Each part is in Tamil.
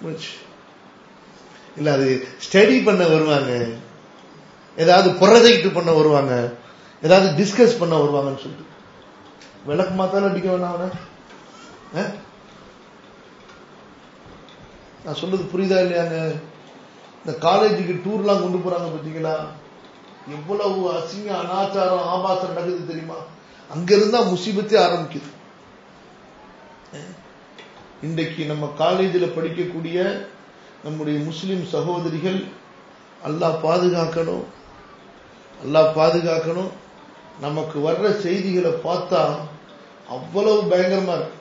முடிச்சு. இல்ல அது ஸ்டடி பண்ண வருவாங்க ஏதாவது புரதைட்டு பண்ண வருவாங்க ஏதாவது டிஸ்கஸ் பண்ண வருவாங்கன்னு சொல்லிட்டு விளக்கு மாத்தாலும் அடிக்க வேணாம் அவனை ஆ? நான் சொல்றது புரியுதா இல்லையாங்க இந்த காலேஜுக்கு டூர்லாம் கொண்டு போறாங்க பாத்தீங்களா எவ்வளவு அசிங்க அனாச்சாரம் ஆபாசம் நடக்குது தெரியுமா அங்க இருந்தா முசீபத்தே ஆரம்பிக்குது இன்றைக்கு நம்ம காலேஜில் படிக்கக்கூடிய நம்முடைய முஸ்லிம் சகோதரிகள் அல்லாஹ் பாதுகாக்கணும் அல்லாஹ் பாதுகாக்கணும் நமக்கு வர்ற செய்திகளை பார்த்தா அவ்வளவு பயங்கரமா இருக்கு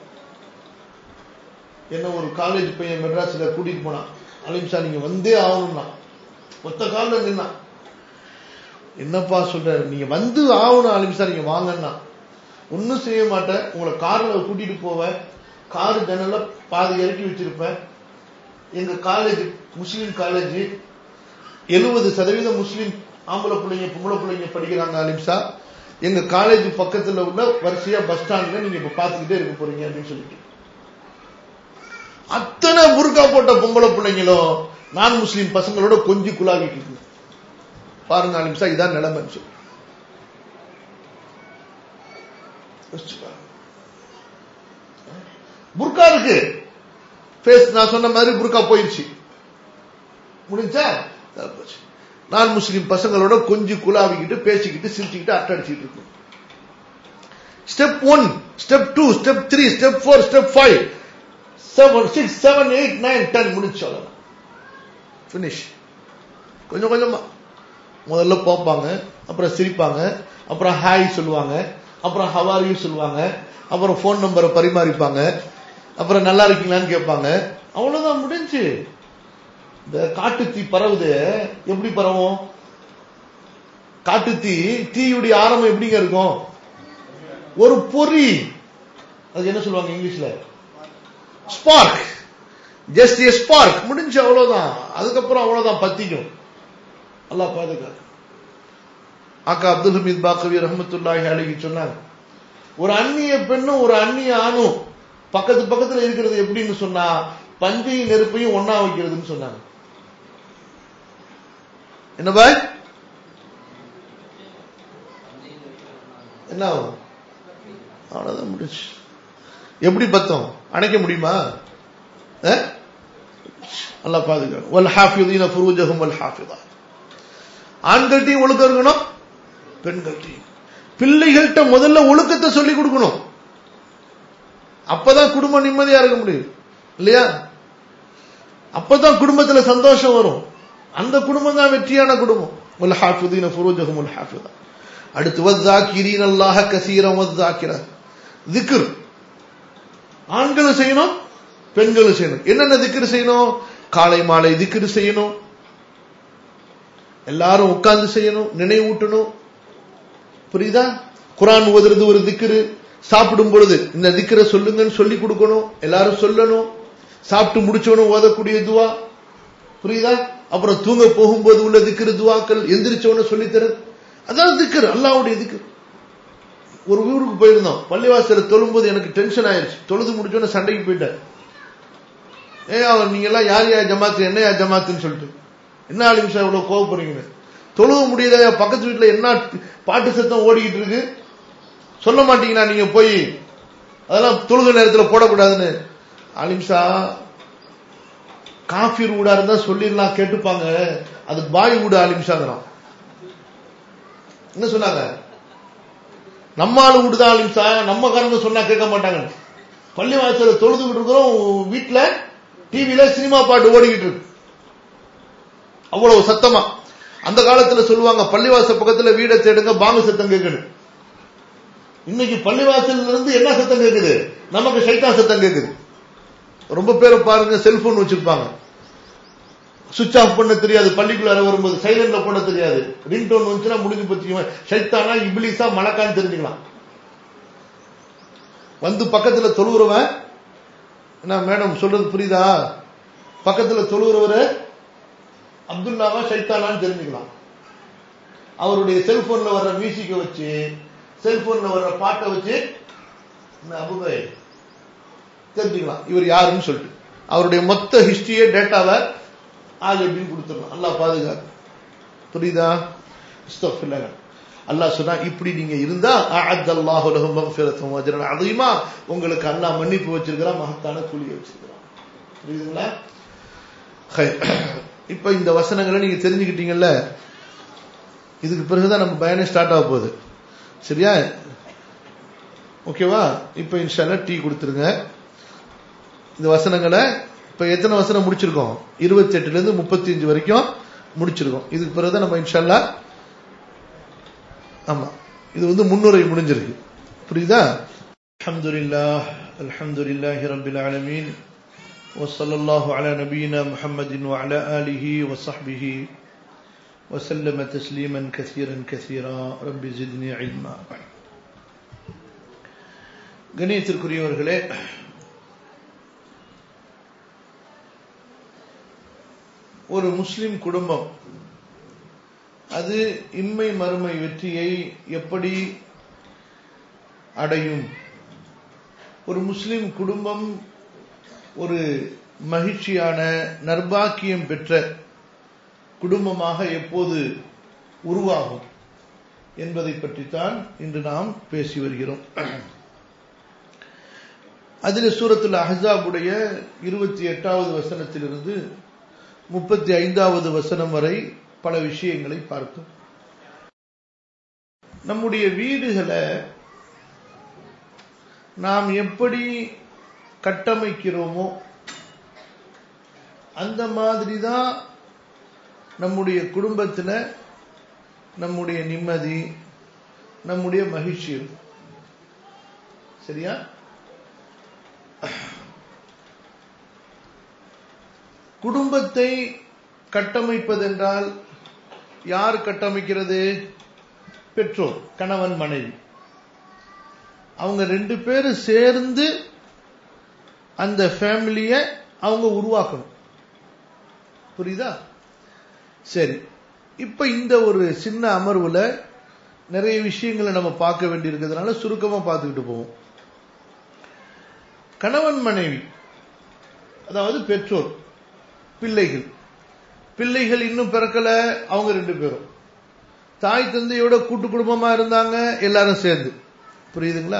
என்ன ஒரு காலேஜ் பையன் மெட்ராஸ்ல கூட்டிட்டு போனான் அலிம்சா நீங்க வந்தே ஆகணும்னா ஒத்த காலில் நின்னான் என்னப்பா சொல்றாரு நீங்க வந்து ஆகணும் அலிம்சா நீங்க வாங்கன்னா ஒன்னும் செய்ய மாட்டேன் உங்களை கார்ல கூட்டிட்டு போவேன் கார் ஜன்னல பாதி இறக்கி வச்சிருப்பேன் எங்க காலேஜ் முஸ்லீம் காலேஜ் எழுபது சதவீதம் முஸ்லீம் ஆம்பளை பிள்ளைங்க பொம்பளை பிள்ளைங்க படிக்கிறாங்க அலிம்சா எங்க காலேஜ் பக்கத்துல உள்ள வரிசையா பஸ் ஸ்டாண்ட்ல நீங்க இப்ப பாத்துக்கிட்டே இருக்க போறீங்க அப்படின்னு சொல்லிட்டு அத்தனை புர்கா போட்ட பொம்பளை பிள்ளைங்களும் நான் முஸ்லீம் பசங்களோட கொஞ்சி குழாவிட்டு இருக்கு பாருங்க அலிம்சா இதான் நிலைமைன்னு சொல்லி யோசிச்சு பாருங்க. புர்கா இருக்கு ஃபேஸ் நான் சொன்ன மாதிரி புர்கா போயிடுச்சு முடிஞ்சா அதான் போச்சு. நான் முஸ்லிம் பசங்களோட கொஞ்சம் குலாவிக்கிட்டு பேசிக்கிட்டு சிரிச்சுக்கிட்டு அட்டடிச்சுக்கிட்டு இருக்கும் step one step two step three step four step five seven six seven eight nine ten முடிச்சு அவ்வளவுதான் ஃபினிஷ் கொஞ்சம் கொஞ்சமா முதல்ல போப்பாங்க அப்புறம் சிரிப்பாங்க அப்புறம் ஹாய் சொல்லுவாங்க அப்புறம் ஹவாரியும் சொல்லுவாங்க அப்புறம் ஃபோன் நம்பரை பரிமாறிப்பாங்க அப்புறம் நல்லா இருக்கீங்களான்னு கேட்பாங்க அவ்வளவுதான் முடிஞ்சு இந்த காட்டுத்தீ பரவுது எப்படி பரவும் காட்டுத்தீ தீயுடைய ஆரம்பம் எப்படிங்க இருக்கும் ஒரு பொறி அது என்ன சொல்லுவாங்க இங்கிலீஷ்ல ஸ்பார்க் ஜஸ்ட் ஏ ஸ்பார்க் முடிஞ்சு அவ்வளவுதான் அதுக்கப்புறம் அவ்வளவுதான் பத்திக்கும் அல்லாஹ் பாதுகாக்க ஆக்கா அப்துல் ஹமீத் பாக்கவி ரஹமத்துல்லாஹி அலைஹி சொன்னாங்க ஒரு அந்நிய பெண்ணும் ஒரு அந்நிய ஆணும் பக்கத்து பக்கத்துல இருக்கிறது எப்படின்னு சொன்னா பஞ்சையும் நெருப்பையும் ஒண்ணா வைக்கிறதுன்னு சொன்னாங்க என்ன பாய் என்ன ஆகும் அவ்வளவுதான் முடிச்சு எப்படி பத்தம் அணைக்க முடியுமா அஹ்? அல்லாஹ் பாதுகாக்கும் வல் ஹாஃபிதீன ஃபுரூஜஹும் வல் ஹாஃபிதா ஆண்கள்ட்டையும் ஒழுக்கம் இருக்கணும் பெண்கள்ட்டையும் பிள்ளைகள்கிட்ட முதல்ல ஒழுக்கத்தை சொல்லி கொடுக்கணும் அப்பதான் குடும்பம் நிம்மதியா இருக்க முடியும் இல்லையா அப்பதான் குடும்பத்துல சந்தோஷம் வரும் அந்த குடும்பம் தான் வெற்றியான குடும்பம் வல் ஹாஃபிதீன ஃபுரூஜஹும் வல் ஹாஃபிதா அடுத்து வத்தாக்கிரீன் அல்லாஹ கசீரம் வத்தாக்கிர திக்ர் ஆண்களும் செய்யணும் பெண்களும் செய்யணும் என்னென்ன திக்ரு செய்யணும் காலை மாலை திக்ரு செய்யணும் எல்லாரும் உட்கார்ந்து செய்யணும் நினைவூட்டணும் புரியுதா குரான் ஓதுறது ஒரு திக்ரு சாப்பிடும் பொழுது இந்த திக்ரை சொல்லுங்கன்னு சொல்லி கொடுக்கணும் எல்லாரும் சொல்லணும் சாப்பிட்டு முடிச்சவனும் ஓதக்கூடிய துவா புரியுதா அப்புறம் தூங்க போகும்போது உள்ள திக்ரு துவாக்கள் எந்திரிச்சவன சொல்லித்தரது அதான் திக்ர் அல்லாவுடைய திக்ர் ஒரு ஊருக்கு போயிருந்தோம் பள்ளிவாசல தொழும்போது எனக்கு டென்ஷன் ஆயிருச்சு தொழுது முடிச்சோன்னு சண்டைக்கு போயிட்டேன் ஏ அவன் நீங்க எல்லாம் யார் யார் ஜமாத்து என்ன யார் ஜமாத்துன்னு சொல்லிட்டு என்ன ஆலிமிஷா இவ்வளவு கோவப்படுறீங்கன்னு தொழுவ முடியல பக்கத்து வீட்டுல என்ன பாட்டு சத்தம் ஓடிக்கிட்டு இருக்கு சொல்ல மாட்டீங்களா நீங்க போய் அதெல்லாம் தொழுக நேரத்துல போடக்கூடாதுன்னு ஆலிம்சா காஃபீர் ஊடா இருந்தா சொல்லிடலாம் கேட்டுப்பாங்க அது பாய் ஊட ஆலிம்சாங்கிறான் என்ன சொன்னாங்க நம்ம ஆளு விடுதான் ஆலிம்சா நம்ம காரங்க சொன்னா கேட்க மாட்டாங்க பள்ளி வாசல தொழுதுகிட்டு இருக்கிறோம் வீட்டுல டிவில சினிமா பாட்டு ஓடிக்கிட்டு இருக்கு அவ்வளவு சத்தமா அந்த காலத்துல சொல்லுவாங்க பள்ளிவாச பக்கத்துல வீடை தேடுங்க பாங்கு சத்தம் கேட்குது இன்னைக்கு பள்ளிவாசல்ல இருந்து என்ன சத்தம் கேட்குது நமக்கு சைத்தான் சத்தம் கேட்குது ரொம்ப பேரை பாருங்க செல்போன் வச்சிருப்பாங்க சுவிட்ச் ஆஃப் பண்ண தெரியாது பள்ளிக்குள்ளார வரும்போது சைலண்ட்ல போட தெரியாது ரிங் டோன் வந்துச்சுன்னா முடிஞ்சு பத்திக்குவேன் சைத்தானா இப்ளிஸா மலக்கான்னு தெரிஞ்சுக்கலாம் வந்து பக்கத்துல தொழுகிறவன் என்ன மேடம் சொல்றது புரியுதா பக்கத்துல தொழுகிறவரு அப்துல்லாவா சைத்தானான்னு தெரிஞ்சுக்கலாம் அவருடைய செல்போன்ல வர்ற மியூசிக்கை வச்சு செல்போன்ல வர்ற பாட்டை வச்சு இந்த அபுபை தெரிஞ்சுக்கலாம் இவர் யாருன்னு சொல்லிட்டு அவருடைய மொத்த ஹிஸ்டரியே டேட்டாவை ஆள் எப்படின்னு கொடுத்துடலாம் அல்லாஹ் பாதுகாக்கு புரியுதா அஸ்தக்ஃபிருல்லாஹ். அல்லாஹ் சொன்னா இப்படி நீங்க இருந்தா அஅத்தல்லாஹு லஹும் மக்ஃபிரத்தும் அஜ்ரன் அதீமா உங்களுக்கு அல்லாஹ் மன்னிப்பு வச்சிருக்கிறான் மகத்தான கூலியை வச்சிருக்கிறான் புரியுதுங்களா ஹை. இப்ப இந்த வசனங்களை நீங்க தெரிஞ்சுக்கிட்டீங்கல்ல இதுக்கு பிறகுதான் நம்ம பயணம் ஸ்டார்ட் ஆக போகுது சரியா ஓகேவா இப்ப இன்ஷால்லா டீ கொடுத்துருங்க இந்த வசனங்களை இப்ப எத்தனை வசனம் முடிச்சிருக்கோம் இருபத்தி எட்டுல இருந்து முப்பத்தி அஞ்சு வரைக்கும் முடிச்சிருக்கோம் இதுக்கு பிறகுதான் நம்ம இன்ஷால்லா ஆமா இது வந்து முன்னுரை முடிஞ்சிருக்கு புரியுதா அல்ஹம்துலில்லாஹ் அல்ஹம்துலில்லாஹி ரப்பில் ஆலமீன் وصلى الله على نبينا محمد وعلى آله وصحبه وسلم تسليما كثيرا كثيرا رب زدني علما கணியத்திற்குரியவர்களே ஒரு முஸ்லிம் குடும்பம் அது இம்மை மறுமை வெற்றியை எப்படி அடையும் ஒரு முஸ்லிம் குடும்பம் ஒரு மகிழ்ச்சியான நர்பாக்கியம் பெற்ற குடும்பமாக எப்போது உருவாகும் என்பதை பற்றித்தான் இன்று நாம் பேசி வருகிறோம் அதில் சூரத்துல் அஹ்ஸாபுடைய இருபத்தி எட்டாவது வசனத்திலிருந்து முப்பத்தி ஐந்தாவது வசனம் வரை பல விஷயங்களை பார்த்தோம் நம்முடைய வீடுகளை நாம் எப்படி கட்டமைக்கிறோமோ அந்த மாதிரி தான் நம்முடைய குடும்பத்தில் நம்முடைய நிம்மதி நம்முடைய மகிழ்ச்சி இருக்கும் சரியா குடும்பத்தை கட்டமைப்பதென்றால் யார் கட்டமைக்கிறது பெற்றோர் கணவன் மனைவி அவங்க ரெண்டு பேரும் சேர்ந்து அந்த ஃபேமிலிய அவங்க உருவாக்கணும் புரியுதா சரி இப்ப இந்த ஒரு சின்ன அமர்வுல நிறைய விஷயங்களை நம்ம பார்க்க வேண்டியிருக்கிறதுனால சுருக்கமா பார்த்துக்கிட்டு போவோம் கணவன் மனைவி அதாவது பெற்றோர் பிள்ளைகள் பிள்ளைகள் இன்னும் பிறக்கல அவங்க ரெண்டு பேரும் தாய் தந்தையோட கூட்டு குடும்பமா இருந்தாங்க எல்லாரும் சேர்ந்து புரியுதுங்களா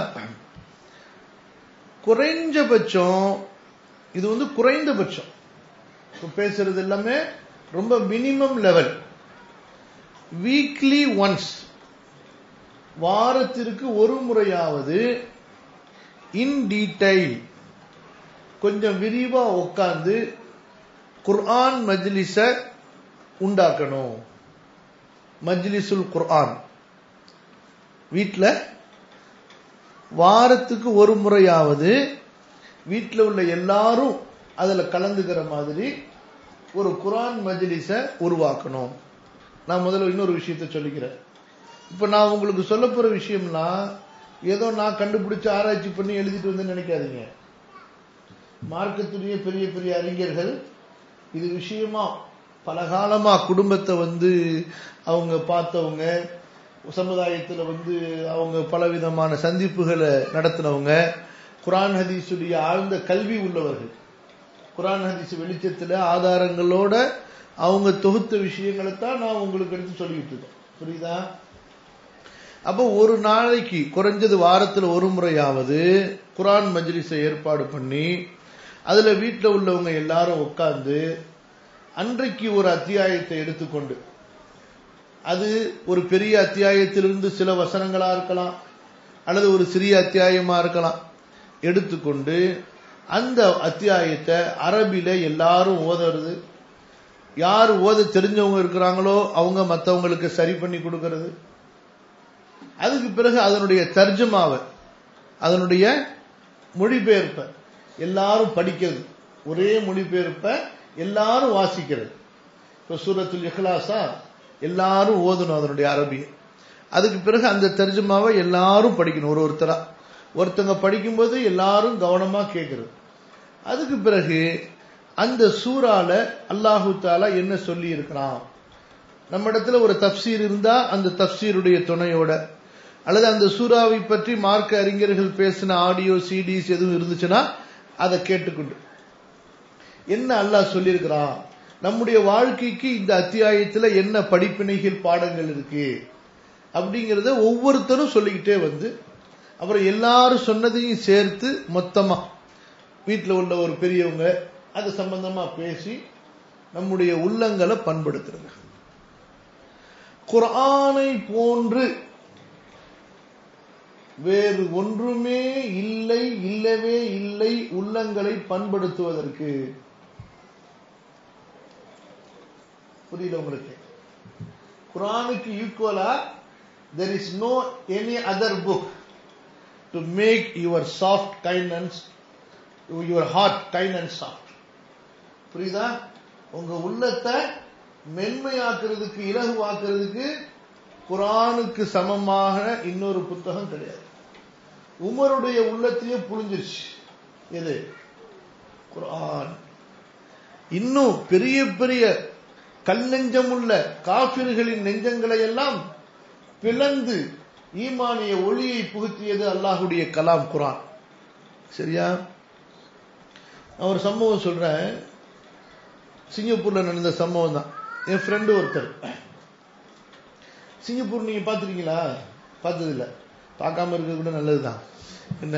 குறைஞ்சபட்சம் இது வந்து குறைந்தபட்சம் இப்ப பேசுறது எல்லாமே ரொம்ப மினிமம் லெவல் வீக்லி ஒன்ஸ் வாரத்திற்கு ஒரு முறையாவது இன் டீடைல் கொஞ்சம் விரிவா உட்கார்ந்து குர்ஆன் மஜ்லிஸ உண்டாக்கணும் மஜ்லிசுல் குர்ஆன் வீட்டில் வாரத்துக்கு ஒரு முறையாவது வீட்டில் உள்ள எல்லாரும் அதில் கலந்துக்கிற மாதிரி ஒரு குரான் மஜ்லிஸ உருவாக்கணும் நான் முதல்ல இன்னொரு விஷயத்த சொல்லிக்கிறேன் இப்போ நான் உங்களுக்கு சொல்ல போற விஷயம்னா ஏதோ நான் கண்டுபிடிச்சு ஆராய்ச்சி பண்ணி எழுதிட்டு வந்து நினைக்காதீங்க மார்க்கத்துடைய பெரிய பெரிய அறிஞர்கள் இது விஷயமா பல காலமா குடும்பத்தை வந்து அவங்க பார்த்தவங்க சமுதாயத்தில் வந்து அவங்க பலவிதமான சந்திப்புகளை நடத்தினவங்க குரான் ஹதீஸுடைய ஆழ்ந்த கல்வி உள்ளவர்கள் குரான் ஹதீஸ் வெளிச்சத்தில் ஆதாரங்களோட அவங்க தொகுத்த விஷயங்களை தான் நான் உங்களுக்கு எடுத்து சொல்லிட்டு இருக்கேன் புரியுதா அப்போ ஒரு நாளைக்கு குறைஞ்சது வாரத்தில் ஒரு முறையாவது குரான் மஜ்லிஸை ஏற்பாடு பண்ணி அதுல வீட்டில் உள்ளவங்க எல்லாரும் உட்கார்ந்து அன்றைக்கு ஒரு அத்தியாயத்தை எடுத்துக்கொண்டு அது ஒரு பெரிய அத்தியாயத்திலிருந்து சில வசனங்களா இருக்கலாம் அல்லது ஒரு சிறிய அத்தியாயமா இருக்கலாம் எடுத்துக்கொண்டு அந்த அத்தியாயத்தை அரபில எல்லாரும் ஓதுறது யார் ஓத தெரிஞ்சவங்க இருக்கிறாங்களோ அவங்க மற்றவங்களுக்கு சரி பண்ணி கொடுக்கறது அதுக்கு பிறகு அதனுடைய தர்ஜமாவை அதனுடைய மொழிபெயர்ப்ப எல்லாரும் படிக்கிறது ஒரே மொழிபெயர்ப்ப எல்லாரும் வாசிக்கிறது இப்போ சூரத்துல் இஹ்லாஸா எல்லாரும் ஓதணும் அதனுடைய அரபியை அதுக்கு பிறகு அந்த தர்ஜமாவை எல்லாரும் படிக்கணும் ஒரு ஒருத்தரா ஒருத்தங்க படிக்கும்போது எல்லாரும் கவனமா கேட்கறது அதுக்கு பிறகு அந்த சூறால அல்லாஹு தாலா என்ன சொல்லி இருக்கிறான் நம்ம இடத்துல ஒரு தப்சீர் இருந்தா அந்த தப்சீருடைய துணையோட அல்லது அந்த சூறாவை பற்றி மார்க்க அறிஞர்கள் பேசின ஆடியோ சிடிஸ் எதுவும் இருந்துச்சுன்னா அதை கேட்டுக்கொண்டு என்ன அல்லாஹ் சொல்லியிருக்கிறான் நம்முடைய வாழ்க்கைக்கு இந்த அத்தியாயத்துல என்ன படிப்பினைகள் பாடங்கள் இருக்கு அப்படிங்கறத ஒவ்வொருத்தரும் சொல்லிக்கிட்டே வந்து அப்புறம் எல்லாரும் சொன்னதையும் சேர்த்து மொத்தமா வீட்டில் உள்ள ஒரு பெரியவங்க அது சம்பந்தமா பேசி நம்முடைய உள்ளங்களை பண்படுத்துறது குர்ஆனை போன்று வேறு ஒன்றுமே இல்லை இல்லவே இல்லை உள்ளங்களை பண்படுத்துவதற்கு புரியல உங்களுக்கு குரானுக்கு ஈக்குவலா there is no any other book to make your soft kind and your heart kind and soft புரியுதா உங்க உள்ளத்தை மென்மையாக்குறதுக்கு இலகுவாக்குறதுக்கு குரானுக்கு சமமாக இன்னொரு புத்தகம் கிடையாது உமருடைய உள்ளத்தையும் புழிஞ்சிருச்சு எது குரான் இன்னும் பெரிய பெரிய கல் நெஞ்சம் உள்ள காபிர்களின் நெஞ்சங்களை எல்லாம் பிளந்து ஈமானிய ஒளியை புகுத்தியது அல்லாஹுடைய கலாம் குரான் சரியா நான் ஒரு சம்பவம் சொல்றேன் சிங்கப்பூர்ல நடந்த சம்பவம் தான் என் ஃப்ரெண்டு ஒருத்தர் சிங்கப்பூர் நீங்க பாத்துருக்கீங்களா பார்த்தது இல்ல பார்க்காம இருக்க கூட நல்லதுதான் என்ன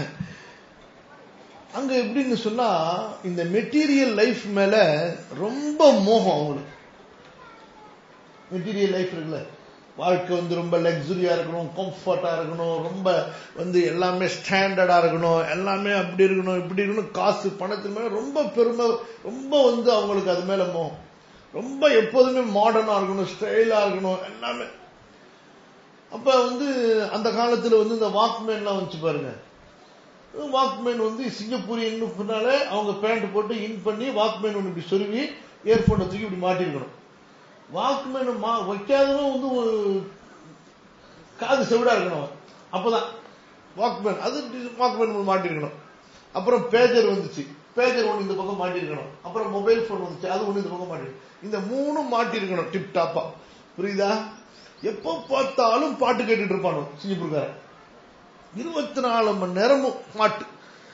அங்க எப்படின்னு சொன்னா இந்த மெட்டீரியல் லைஃப் மேல ரொம்ப மோகம் அவங்களுக்கு மெட்டீரியல் லைஃப் இருக்குல்ல வாழ்க்கை வந்து ரொம்ப லக்ஸுரியா இருக்கணும் கம்ஃபர்ட்டா இருக்கணும் ரொம்ப வந்து எல்லாமே ஸ்டாண்டர்டா இருக்கணும் எல்லாமே அப்படி இருக்கணும் இப்படி இருக்கணும் காசு பணத்து மேல ரொம்ப பெருமை ரொம்ப வந்து அவங்களுக்கு அது மேல மோகம் ரொம்ப எப்போதுமே மாடர்னா இருக்கணும் ஸ்டைலா இருக்கணும் எல்லாமே அப்ப வந்து அந்த காலத்துல வந்து இந்த வாக்மேன்லாம் வந்துச்சு பாருங்க வாக்மேன் வந்து சிங்கப்பூரியன்னு பின்னாலே அவங்க பேண்ட் போட்டு இன் பண்ணி வாக்மேன் ஒன்று இப்படி சொருவி இயர்போனை தூக்கி இப்படி மாட்டிருக்கணும் வாக்மேன் மா வைக்காதவன் வந்து ஒரு காது செவிடா இருக்கணும் அப்பதான் வாக்மேன் அது வாக்மேன் மாட்டிருக்கணும் அப்புறம் பேஜர் வந்துச்சு பேஜர் ஒன்று இந்த பக்கம் மாட்டிருக்கணும் அப்புறம் மொபைல் போன் வந்துச்சு அது ஒன்று இந்த பக்கம் மாட்டிருக்கணும் இந்த மூணும் மாட்டிருக்கணும் டிப் டாப்பா புரியுதா எப்போ பார்த்தாலும் பாட்டு கேட்டுட்டு இருப்பானோ சிங்கப்பூர்காரன் இருபத்தி நாலு மணி நேரமும் மாட்டு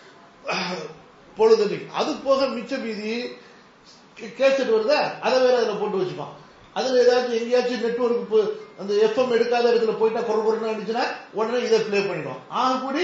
பொழுது அது போக மிச்ச மீதி கேசட் வருதா அதை வேற அதுல போட்டு வச்சுப்பான் அதுல ஏதாச்சும் எங்கேயாச்சும் நெட்ஒர்க் அந்த எஃப்எம் எடுக்காத இடத்துல போயிட்டா குறை குறைனா இருந்துச்சுன்னா உடனே இதை பிளே பண்ணிடுவான் ஆக கூடி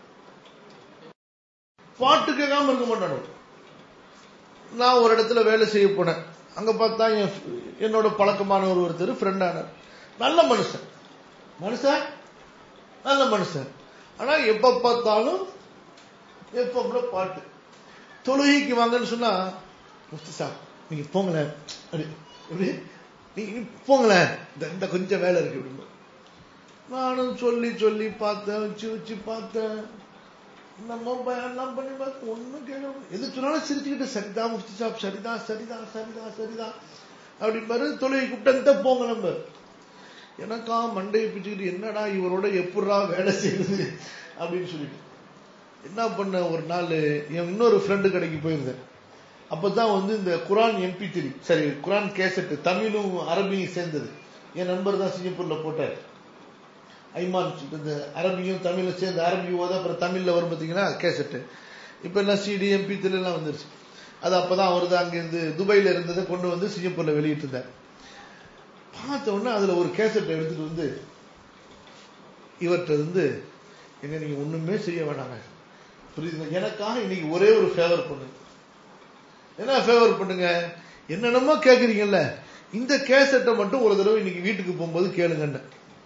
பாட்டு கேட்காம இருக்க மாட்டானு நான் ஒரு இடத்துல வேலை செய்ய போனேன் அங்க பார்த்தா என்னோட பழக்கமான ஒரு ஒருத்தர் ஃப்ரெண்டான நல்ல மனுஷன் மனுஷன் நல்ல மனுஷன் ஆனா எப்ப பார்த்தாலும் எப்ப பாட்டு தொழுகைக்கு வாங்கன்னு சொன்னா முஃப்தி சார் நீங்க போங்களேன் அப்படி எப்படி நீங்க போங்களேன் இந்த கொஞ்சம் வேலை இருக்கு அப்படின்னு நானும் சொல்லி சொல்லி பார்த்தேன் வச்சு வச்சு பார்த்தேன் நம்ம பயம்லாம் பண்ணி பார்த்து ஒன்றும் கேட்க எது சொன்னாலும் சிரிச்சுக்கிட்டு சரிதான் முஃப்தி சாப் சரிதான் சரிதான் சரிதான் சரிதான் அப்படி பாரு தொழுகை கூப்பிட்டு போங்க நம்ம எனக்கா மண்டையை பிச்சுக்கிட்டு என்னடா இவரோட எப்படா வேலை செய்யுது அப்படின்னு சொல்லிட்டு என்ன பண்ண ஒரு நாள் என் இன்னொரு ஃப்ரெண்டு கடைக்கு போயிருந்தேன் அப்பதான் வந்து இந்த குரான் எம்பி த்ரீ சரி குரான் கேசட் தமிழும் அரபியும் சேர்ந்தது என் நண்பர் தான் சிங்கப்பூர்ல போட்டார் ஐமான் இந்த அரபியும் தமிழும் சேர்ந்து அரபி ஓத அப்புறம் தமிழ்ல வரும் பார்த்தீங்கன்னா கேசட்டு இப்ப எல்லாம் சிடி எம்பி த்ரீ எல்லாம் வந்துருச்சு அது அப்பதான் அவர் தான் அங்கிருந்து துபாயில இருந்ததை கொண்டு வந்து சிங்கப்பூர்ல வெளியிட்டு இருந்தார் பார்த்த உடனே அதுல ஒரு கேசட்டை எடுத்துட்டு வந்து இவர்கிட்ட வந்து எங்க நீங்க ஒண்ணுமே செய்ய வேணாங்க புரியுதுங்க எனக்காக இன்னைக்கு ஒரே ஒரு ஃபேவர் பண்ணுங்க என்ன ஃபேவர் பண்ணுங்க என்னென்னமோ கேக்குறீங்கல்ல இந்த கேசட்டை மட்டும் ஒரு தடவை இன்னைக்கு வீட்டுக்கு போகும்போது கேளுங்கன்னு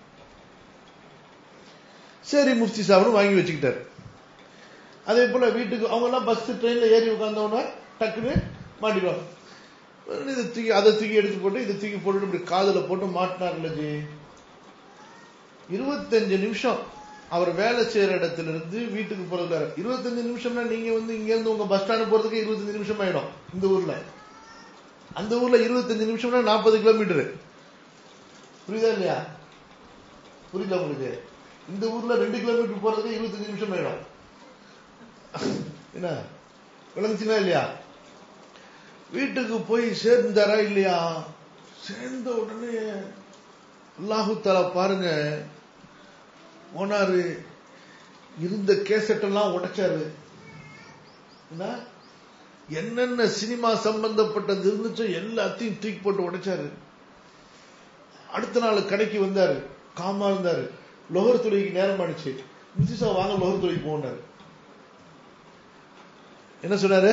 சரி முஃப்தி சாப்பிடும் வாங்கி வச்சுக்கிட்டாரு அதே போல வீட்டுக்கு அவங்க எல்லாம் பஸ் ட்ரெயின்ல ஏறி உட்கார்ந்தவொடனே டக்குன்னு மாட்டிடுவாங்க இதை தூக்கி அதை தூக்கி எடுத்து போட்டு இதை தூக்கி போட்டு இப்படி காதுல போட்டு மாட்டினார்ல ஜி இருபத்தஞ்சு நிமிஷம் அவர் வேலை செய்யற இடத்துல இருந்து வீட்டுக்கு போறதுக்காரு இருபத்தஞ்சு நிமிஷம்னா நீங்க வந்து இங்க இருந்து உங்க பஸ் ஸ்டாண்ட் போறதுக்கு இருபத்தஞ்சு நிமிஷம் ஆயிடும் இந்த ஊர்ல அந்த ஊர்ல இருபத்தஞ்சு நிமிஷம்னா நாற்பது கிலோமீட்டர் புரியுதா இல்லையா புரியுதா உங்களுக்கு இந்த ஊர்ல ரெண்டு கிலோமீட்டர் போறதுக்கு இருபத்தஞ்சு நிமிஷம் ஆயிடும் என்ன விளங்குச்சுங்களா இல்லையா வீட்டுக்கு போய் சேர்ந்தாரா இல்லையா சேர்ந்த உடனே அல்லாஹு தாலா பாருங்க போனாரு இருந்த கேசட்டெல்லாம் உடைச்சாரு என்ன என்னென்ன சினிமா சம்பந்தப்பட்டது இருந்துச்சோ எல்லாத்தையும் தூக்கி போட்டு உடைச்சாரு அடுத்த நாள் கடைக்கு வந்தாரு காமா இருந்தாரு லோகர் துறைக்கு நேரம் ஆனிச்சு முஃப்தி வாங்க லோகர் துறைக்கு போனாரு என்ன சொன்னாரு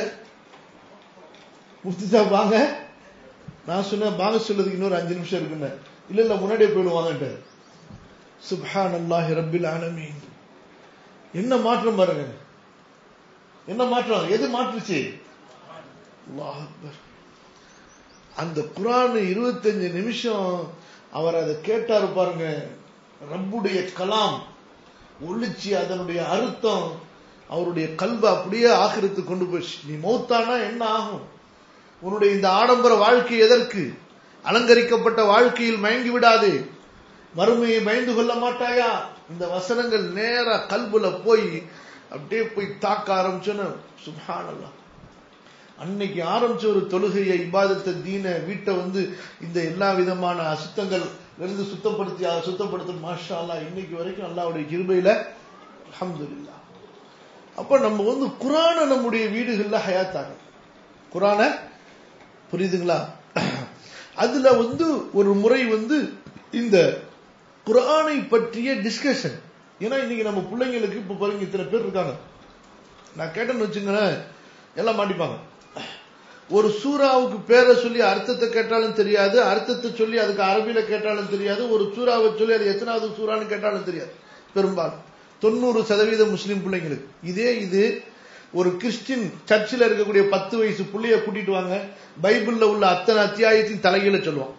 முஃப்தி சாப் வாங்க நான் சொன்னேன் வாங்க சொல்றதுக்கு இன்னொரு அஞ்சு நிமிஷம் இருக்குன்னு இல்ல இல்ல முன்னாடியே போயிடுவாங்கன்ட்டு சுப்ஹான் அல்லாஹி ரப்பில் ஆலமீன் என்ன மாற்றம் பாருங்க என்ன மாற்றம் எது மாற்றுச்சு அல்லாஹ் அக்பர் அந்த குரான் இருபத்தஞ்சு நிமிஷம் அவர் அதை கேட்டாரு பாருங்க ரப்புடைய கலாம் ஒளிச்சு அதனுடைய அர்த்தம் அவருடைய கல்வை அப்படியே ஆக்கிரத்து கொண்டு போச்சு நீ மௌத்தானா என்ன ஆகும் உன்னுடைய இந்த ஆடம்பர வாழ்க்கை எதற்கு அலங்கரிக்கப்பட்ட வாழ்க்கையில் மயங்கி விடாது மறுமையை பயந்து கொள்ள மாட்டாயா இந்த வசனங்கள் நேரா கல்புல போய் அப்படியே போய் தாக்க ஆரம்பிச்சோன்னு சுபானல்லாம் அன்னைக்கு ஆரம்பிச்ச ஒரு தொழுகையை இபாதத்தை தீன வீட்டை வந்து இந்த எல்லா விதமான அசுத்தங்கள் இருந்து சுத்தப்படுத்தி அதை சுத்தப்படுத்த மாஷா அல்லா இன்னைக்கு வரைக்கும் அல்லாவுடைய கிருபையில அல்ஹம்துலில்லாஹ் அப்ப நம்ம வந்து குரான நம்முடைய வீடுகள்ல ஹயாத்தாங்க குரான புரியுதுங்களா அதுல வந்து ஒரு முறை வந்து இந்த குரானை பற்றிய டிஸ்கஷன் ஏன்னா இன்னைக்கு நம்ம பிள்ளைங்களுக்கு இப்ப பாருங்க இத்தனை பேர் இருக்காங்க நான் கேட்டேன்னு வச்சுங்களேன் எல்லாம் மாட்டிப்பாங்க ஒரு சூறாவுக்கு பேரை சொல்லி அர்த்தத்தை கேட்டாலும் தெரியாது அர்த்தத்தை சொல்லி அதுக்கு அரபியில கேட்டாலும் தெரியாது ஒரு சூறாவை சொல்லி அது எத்தனாவது சூறான்னு கேட்டாலும் தெரியாது பெரும்பாலும் தொண்ணூறு சதவீத முஸ்லிம் பிள்ளைங்களுக்கு இதே இது ஒரு கிறிஸ்டின் சர்ச்சில் இருக்கக்கூடிய பத்து வயசு புள்ளைய கூட்டிட்டு வாங்க பைபிள்ல உள்ள அத்தனை அத்தியாயத்தையும் தலைகீழ சொல்லுவான்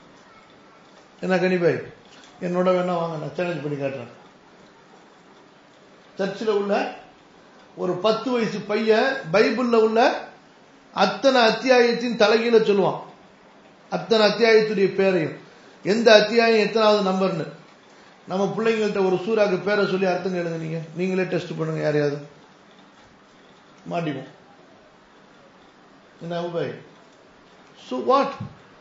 என்ன கனிபாய் என்னோட வேணா வாங்க நான் சேலஞ்ச் பண்ணி காட்டுறேன் சர்ச்சில் உள்ள ஒரு பத்து வயசு பையன் பைபிள்ல உள்ள அத்தனை அத்தியாயத்தின் தலைகீழ சொல்லுவான் அத்தனை அத்தியாயத்துடைய பேரையும் எந்த அத்தியாயம் எத்தனாவது நம்பர்னு நம்ம பிள்ளைங்கள்ட்ட ஒரு சூறாக்கு பேரை சொல்லி அர்த்தம் கேளுங்க நீங்க நீங்களே டெஸ்ட் பண்ணுங்க யாரையாவது மாட்டிப்போம் என்ன அபுபாய் ஸோ வாட்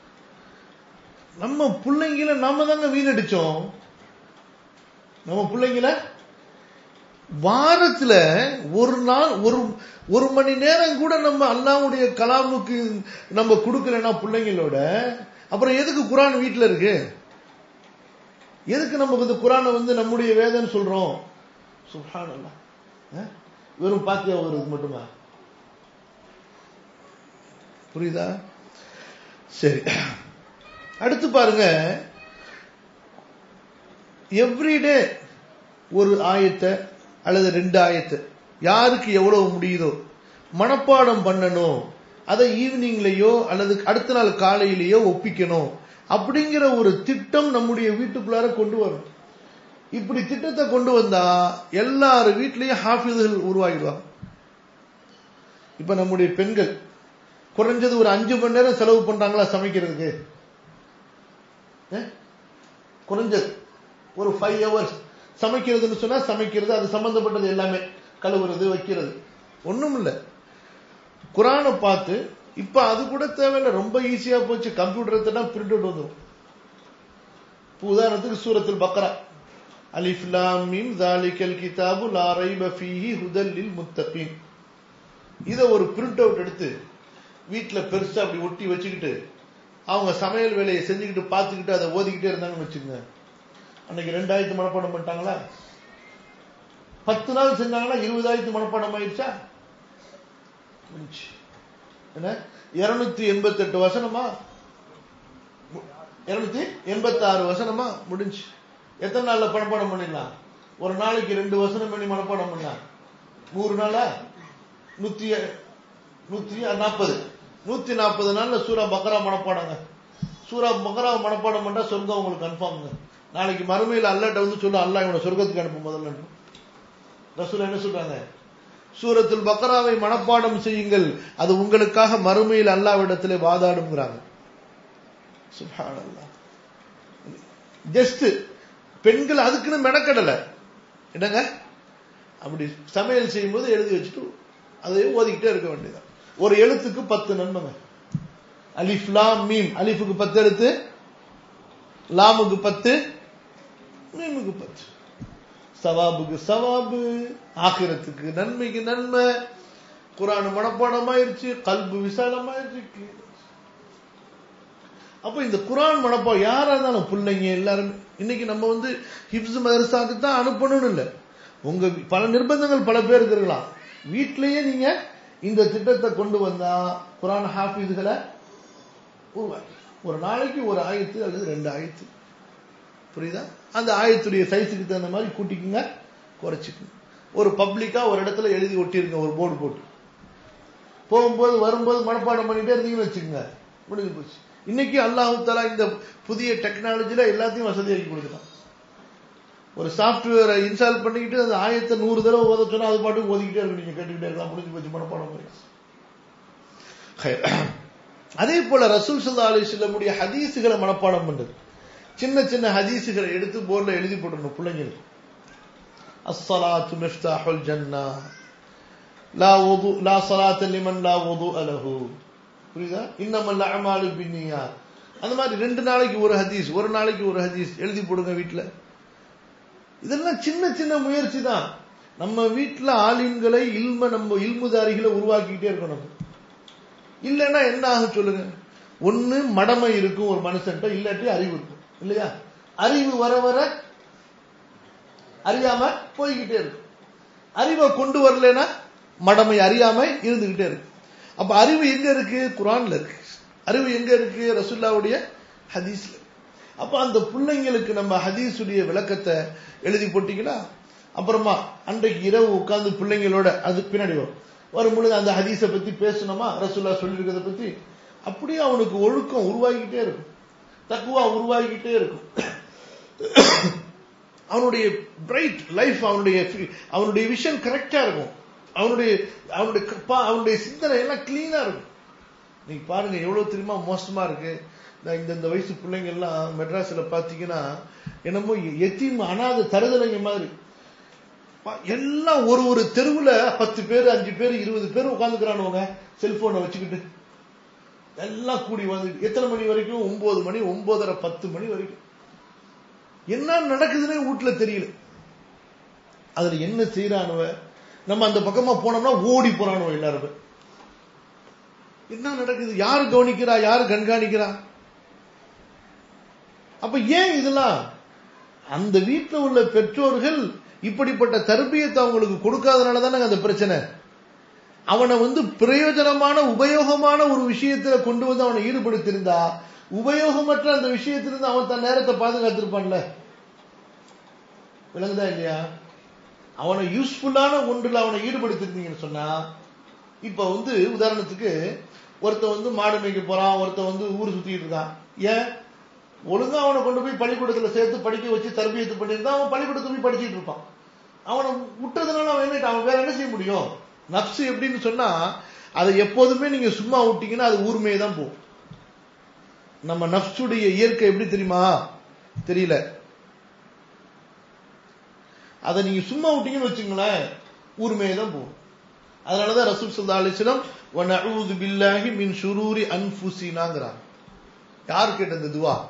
நம்ம பிள்ளைங்கள நாம தாங்க வீணடிச்சோம் நம்ம பிள்ளைங்கள வாரத்துல ஒரு நாள் ஒரு ஒரு மணி நேரம் கூட நம்ம அல்லாவுடைய கலாமுக்கு நம்ம கொடுக்கலன்னா பிள்ளைங்களோட அப்புறம் எதுக்கு குரான் வீட்டுல இருக்கு எதுக்கு நம்ம இந்த குரானை வந்து நம்முடைய வேதன்னு சொல்றோம் சுஹான் அல்லா வெறும் பாத்தியா வருது மட்டுமா புரியுதா சரி அடுத்து பாருங்க எவ்ரிடே ஒரு ஆயத்தை அல்லது ரெண்டு ஆயத்தை யாருக்கு எவ்வளவு முடியுதோ மனப்பாடம் பண்ணணும் அதை ஈவினிங்லயோ அல்லது அடுத்த நாள் காலையிலேயோ ஒப்பிக்கணும் அப்படிங்கிற ஒரு திட்டம் நம்முடைய வீட்டுக்குள்ளார கொண்டு வரும் இப்படி திட்டத்தை கொண்டு வந்தா எல்லார் வீட்லயும் ஹாஃபிதுகள் உருவாகிடுவாங்க இப்ப நம்முடைய பெண்கள் குறைஞ்சது ஒரு அஞ்சு மணி நேரம் செலவு பண்றாங்களா சமைக்கிறதுக்கு குறைஞ்சது ஒரு ஃபைவ் ஹவர்ஸ் சமைக்கிறதுன்னு சொன்னா சமைக்கிறது அது சம்பந்தப்பட்டது எல்லாமே கழுவுறது வைக்கிறது ஒண்ணும் இல்லை குரானை பார்த்து இப்ப அது கூட தேவையில்லை ரொம்ப ஈஸியா போச்சு கம்ப்யூட்டர் எடுத்துட்டா பிரிண்ட் அவுட் வந்துடும் உதாரணத்துக்கு சூரத்தில் பக்ரா அலிஃப் லாம் மீம் ஜாலிகல் கிதாபு லா ரைப ஃபீஹி ஹுதல் லில் முத்தகீன் இத ஒரு பிரிண்ட் அவுட் எடுத்து வீட்ல பெருசா அப்படி ஒட்டி வச்சுக்கிட்டு அவங்க சமையல் வேலையை செஞ்சுக்கிட்டு பார்த்துக்கிட்டு அதை ஓதிக்கிட்டே இருந்தாங்கன்னு வச்சுக்கோங்க அன்னைக்கு ரெண்டாயிரத்து மனப்பாடம் பண்ணிட்டாங்களா பத்து நாள் செஞ்சாங்கன்னா இருபதாயிரத்து மனப்பாடம் ஆயிடுச்சா என்ன இருநூத்தி எண்பத்தி எட்டு வசனமா இருநூத்தி எண்பத்தி ஆறு வசனமா முடிஞ்சு எத்தனை நாள்ல மனப்பாடம் பண்ணிடலாம் ஒரு நாளைக்கு ரெண்டு வசனம் பண்ணி மனப்பாடம் பண்ணலாம் நூறு நாளா நூத்தி நூத்தி நாற்பது நூத்தி நாற்பது நாள்ல சூரா பக்ரா மனப்பாடங்க சூரா பக்ரா மனப்பாடம் பண்ணா சொர்க்கம் உங்களுக்கு கன்ஃபார்முங்க நாளைக்கு மறுமையில் அல்லாட்ட வந்து சொல்ல அல்லா இவனை சொர்க்கத்துக்கு அனுப்பும் முதல்ல ரசூல் என்ன சொல்றாங்க சூரத்துல் பக்ராவை மனப்பாடம் செய்யுங்கள் அது உங்களுக்காக மறுமையில் அல்லாவிடத்திலே வாதாடுங்கிறாங்க ஜஸ்ட் பெண்கள் அதுக்குன்னு மெனக்கடலை என்னங்க அப்படி சமையல் செய்யும்போது எழுதி வச்சுட்டு அதை ஓதிக்கிட்டே இருக்க வேண்டியதான் ஒரு எழுத்துக்கு பத்து நன்மைங்க அலிஃப் லாம் மீம் அலிஃபுக்கு பத்து எழுத்து லாமுக்கு பத்து மீமுக்கு பத்து சவாபுக்கு சவாபு ஆகிரத்துக்கு நன்மைக்கு நன்மை குரான் மனப்பாடமாயிருச்சு கல்பு விசாலமாயிருச்சு அப்ப இந்த குரான் மனப்பா யாரா இருந்தாலும் பிள்ளைங்க எல்லாரும் இன்னைக்கு நம்ம வந்து ஹிப்ஸ் மதரசாக்கு தான் அனுப்பணும்னு இல்லை உங்க பல நிர்பந்தங்கள் பல பேருக்கு இருக்கலாம் வீட்டிலேயே நீங்க இந்த திட்டத்தை கொண்டு வந்தா குரான் ஹாஃபிதுகளை உருவாக்கி ஒரு நாளைக்கு ஒரு ஆயத்து அல்லது ரெண்டு ஆயத்து புரியுதா அந்த ஆயத்துடைய சைஸுக்கு தகுந்த மாதிரி கூட்டிக்குங்க குறைச்சிக்குங்க ஒரு பப்ளிக்கா ஒரு இடத்துல எழுதி ஒட்டிருங்க ஒரு போர்டு போட்டு போகும்போது வரும்போது மனப்பாடம் பண்ணிட்டே இருந்தீங்கன்னு வச்சுக்கோங்க முடிஞ்சு போச்சு இன்னைக்கு அல்லாஹு தலா இந்த புதிய டெக்னாலஜில எல்லாத்தையும் வசதியாக்கி கொடுக்கலாம் ஒரு சாப்ட்வேரை இன்ஸ்டால் பண்ணிக்கிட்டு அந்த ஆயத்தை நூறு தடவை ஓத சொன்னா அது பாட்டுக்கு ஓதிக்கிட்டே இருக்கும் நீங்க கேட்டுக்கிட்டே இருக்கலாம் முடிஞ்சு போச்சு மனப்பாடம் அதே போல ரசூல் சல்லா அலி சொல்லமுடைய ஹதீஸுகளை மனப்பாடம் பண்றது சின்ன சின்ன ஹதீஸுகளை எடுத்து போர்டில் எழுதி போடணும் பிள்ளைங்களுக்கு அஸ்ஸலாத்து மிஃப்தாஹுல் ஜன்னா லா வுது லா ஸலாத்த லிமன் லா வுது அலஹு புரியுதா இன்னமல் அமாலு பின்னியா அந்த மாதிரி ரெண்டு நாளைக்கு ஒரு ஹதீஸ் ஒரு நாளைக்கு ஒரு ஹதீஸ் எழுதி போடுங்க வீட்டில் இதெல்லாம் சின்ன சின்ன முயற்சி தான் நம்ம வீட்டில் ஆலிம்களை இல்ம நம்ம இல்முதாரிகளை உருவாக்கிக்கிட்டே இருக்கணும் இல்லைன்னா என்ன ஆகும் சொல்லுங்க ஒண்ணு மடமை இருக்கும் ஒரு மனுஷன்ட்ட இல்லாட்டி அறிவு இருக்கும் இல்லையா அறிவு வர வர அறியாம போய்கிட்டே இருக்கும் அறிவை கொண்டு வரலன்னா மடமை அறியாம இருந்துகிட்டே இருக்கு அப்ப அறிவு எங்க இருக்கு குரான்ல இருக்கு அறிவு எங்க இருக்கு ரசுல்லாவுடைய ஹதீஸ்ல அப்ப அந்த பிள்ளைங்களுக்கு நம்ம ஹதீஸுடைய விளக்கத்தை எழுதி போட்டீங்களா அப்புறமா அன்றைக்கு இரவு உட்கார்ந்து பிள்ளைங்களோட அது பின்னாடி வரும் வரும்பொழுது அந்த ஹதீஸை பத்தி பேசணுமா ரசுல்லா சொல்லியிருக்கிறத பத்தி அப்படியே அவனுக்கு ஒழுக்கம் உருவாகிக்கிட்டே இருக்கும் தக்குவா உருவாகிக்கிட்டே இருக்கும் அவனுடைய பிரைட் லைஃப் அவனுடைய அவனுடைய விஷன் கரெக்டா இருக்கும் அவனுடைய அவனுடைய அவனுடைய சிந்தனை எல்லாம் கிளீனா இருக்கும் நீங்க பாருங்க எவ்வளவு தெரியுமா மோசமா இருக்கு இந்த இந்த வயசு பிள்ளைங்க எல்லாம் மெட்ராஸ்ல பாத்தீங்கன்னா என்னமோ எத்தீம் அனாத தருதலைங்க மாதிரி எல்லாம் ஒரு ஒரு தெருவுல பத்து பேர் அஞ்சு பேர் இருபது பேர் உட்காந்துக்கிறானுவங்க செல்போனை வச்சுக்கிட்டு எல்லாம் கூடி வந்து எத்தனை மணி வரைக்கும் ஒன்பது மணி ஒன்பதரை பத்து மணி வரைக்கும் என்ன நடக்குதுன்னே வீட்டுல தெரியல அதுல என்ன செய்யறானுவ நம்ம அந்த பக்கமா போனோம்னா ஓடி போறானுவ எல்லாருமே என்ன நடக்குது யாரு கவனிக்கிறா யாரு கண்காணிக்கிறா அப்ப ஏன் இதெல்லாம் அந்த வீட்டில் உள்ள பெற்றோர்கள் இப்படிப்பட்ட தர்பியத்தை அவங்களுக்கு கொடுக்காதனால தானே அந்த பிரச்சனை அவனை வந்து பிரயோஜனமான உபயோகமான ஒரு விஷயத்துல கொண்டு வந்து அவனை ஈடுபடுத்தியிருந்தா உபயோகமற்ற அந்த விஷயத்திலிருந்து அவன் தன் நேரத்தை பாதுகாத்திருப்பான்ல விளங்குதா இல்லையா அவனை யூஸ்ஃபுல்லான ஒன்றில் அவனை ஈடுபடுத்திருந்தீங்கன்னு சொன்னா இப்ப வந்து உதாரணத்துக்கு ஒருத்தன் வந்து மாடு மேய்க்க போறான் ஒருத்தன் வந்து ஊர் சுத்திட்டு இருக்கான் ஏன் ஒழுங்கா அவனை கொண்டு போய் பள்ளிக்கூடத்துல சேர்த்து படிக்க வச்சு தர்பியத்து பண்ணியிருந்தா அவன் பள்ளிக்கூடத்துல போய் படிச்சுட்டு இருப்பான் அவனை விட்டதுனால அவன் என்ன அவன் வேற என்ன செய்ய முடியும் நப்சு எப்படின்னு சொன்னா அதை எப்போதுமே நீங்க சும்மா விட்டீங்கன்னா அது ஊர்மையே தான் போகும் நம்ம நப்சுடைய இயற்கை எப்படி தெரியுமா தெரியல அதை நீங்க சும்மா விட்டீங்கன்னு வச்சுங்களேன் ஊர்மையே தான் போகும் அதனாலதான் ரசூல் சல்லா அலிஸ்லம் வனஊது பில்லாஹி மின் ஷுரூரி அன்ஃபுசினாங்கிறாங்க யார் கேட்ட இந்த துவா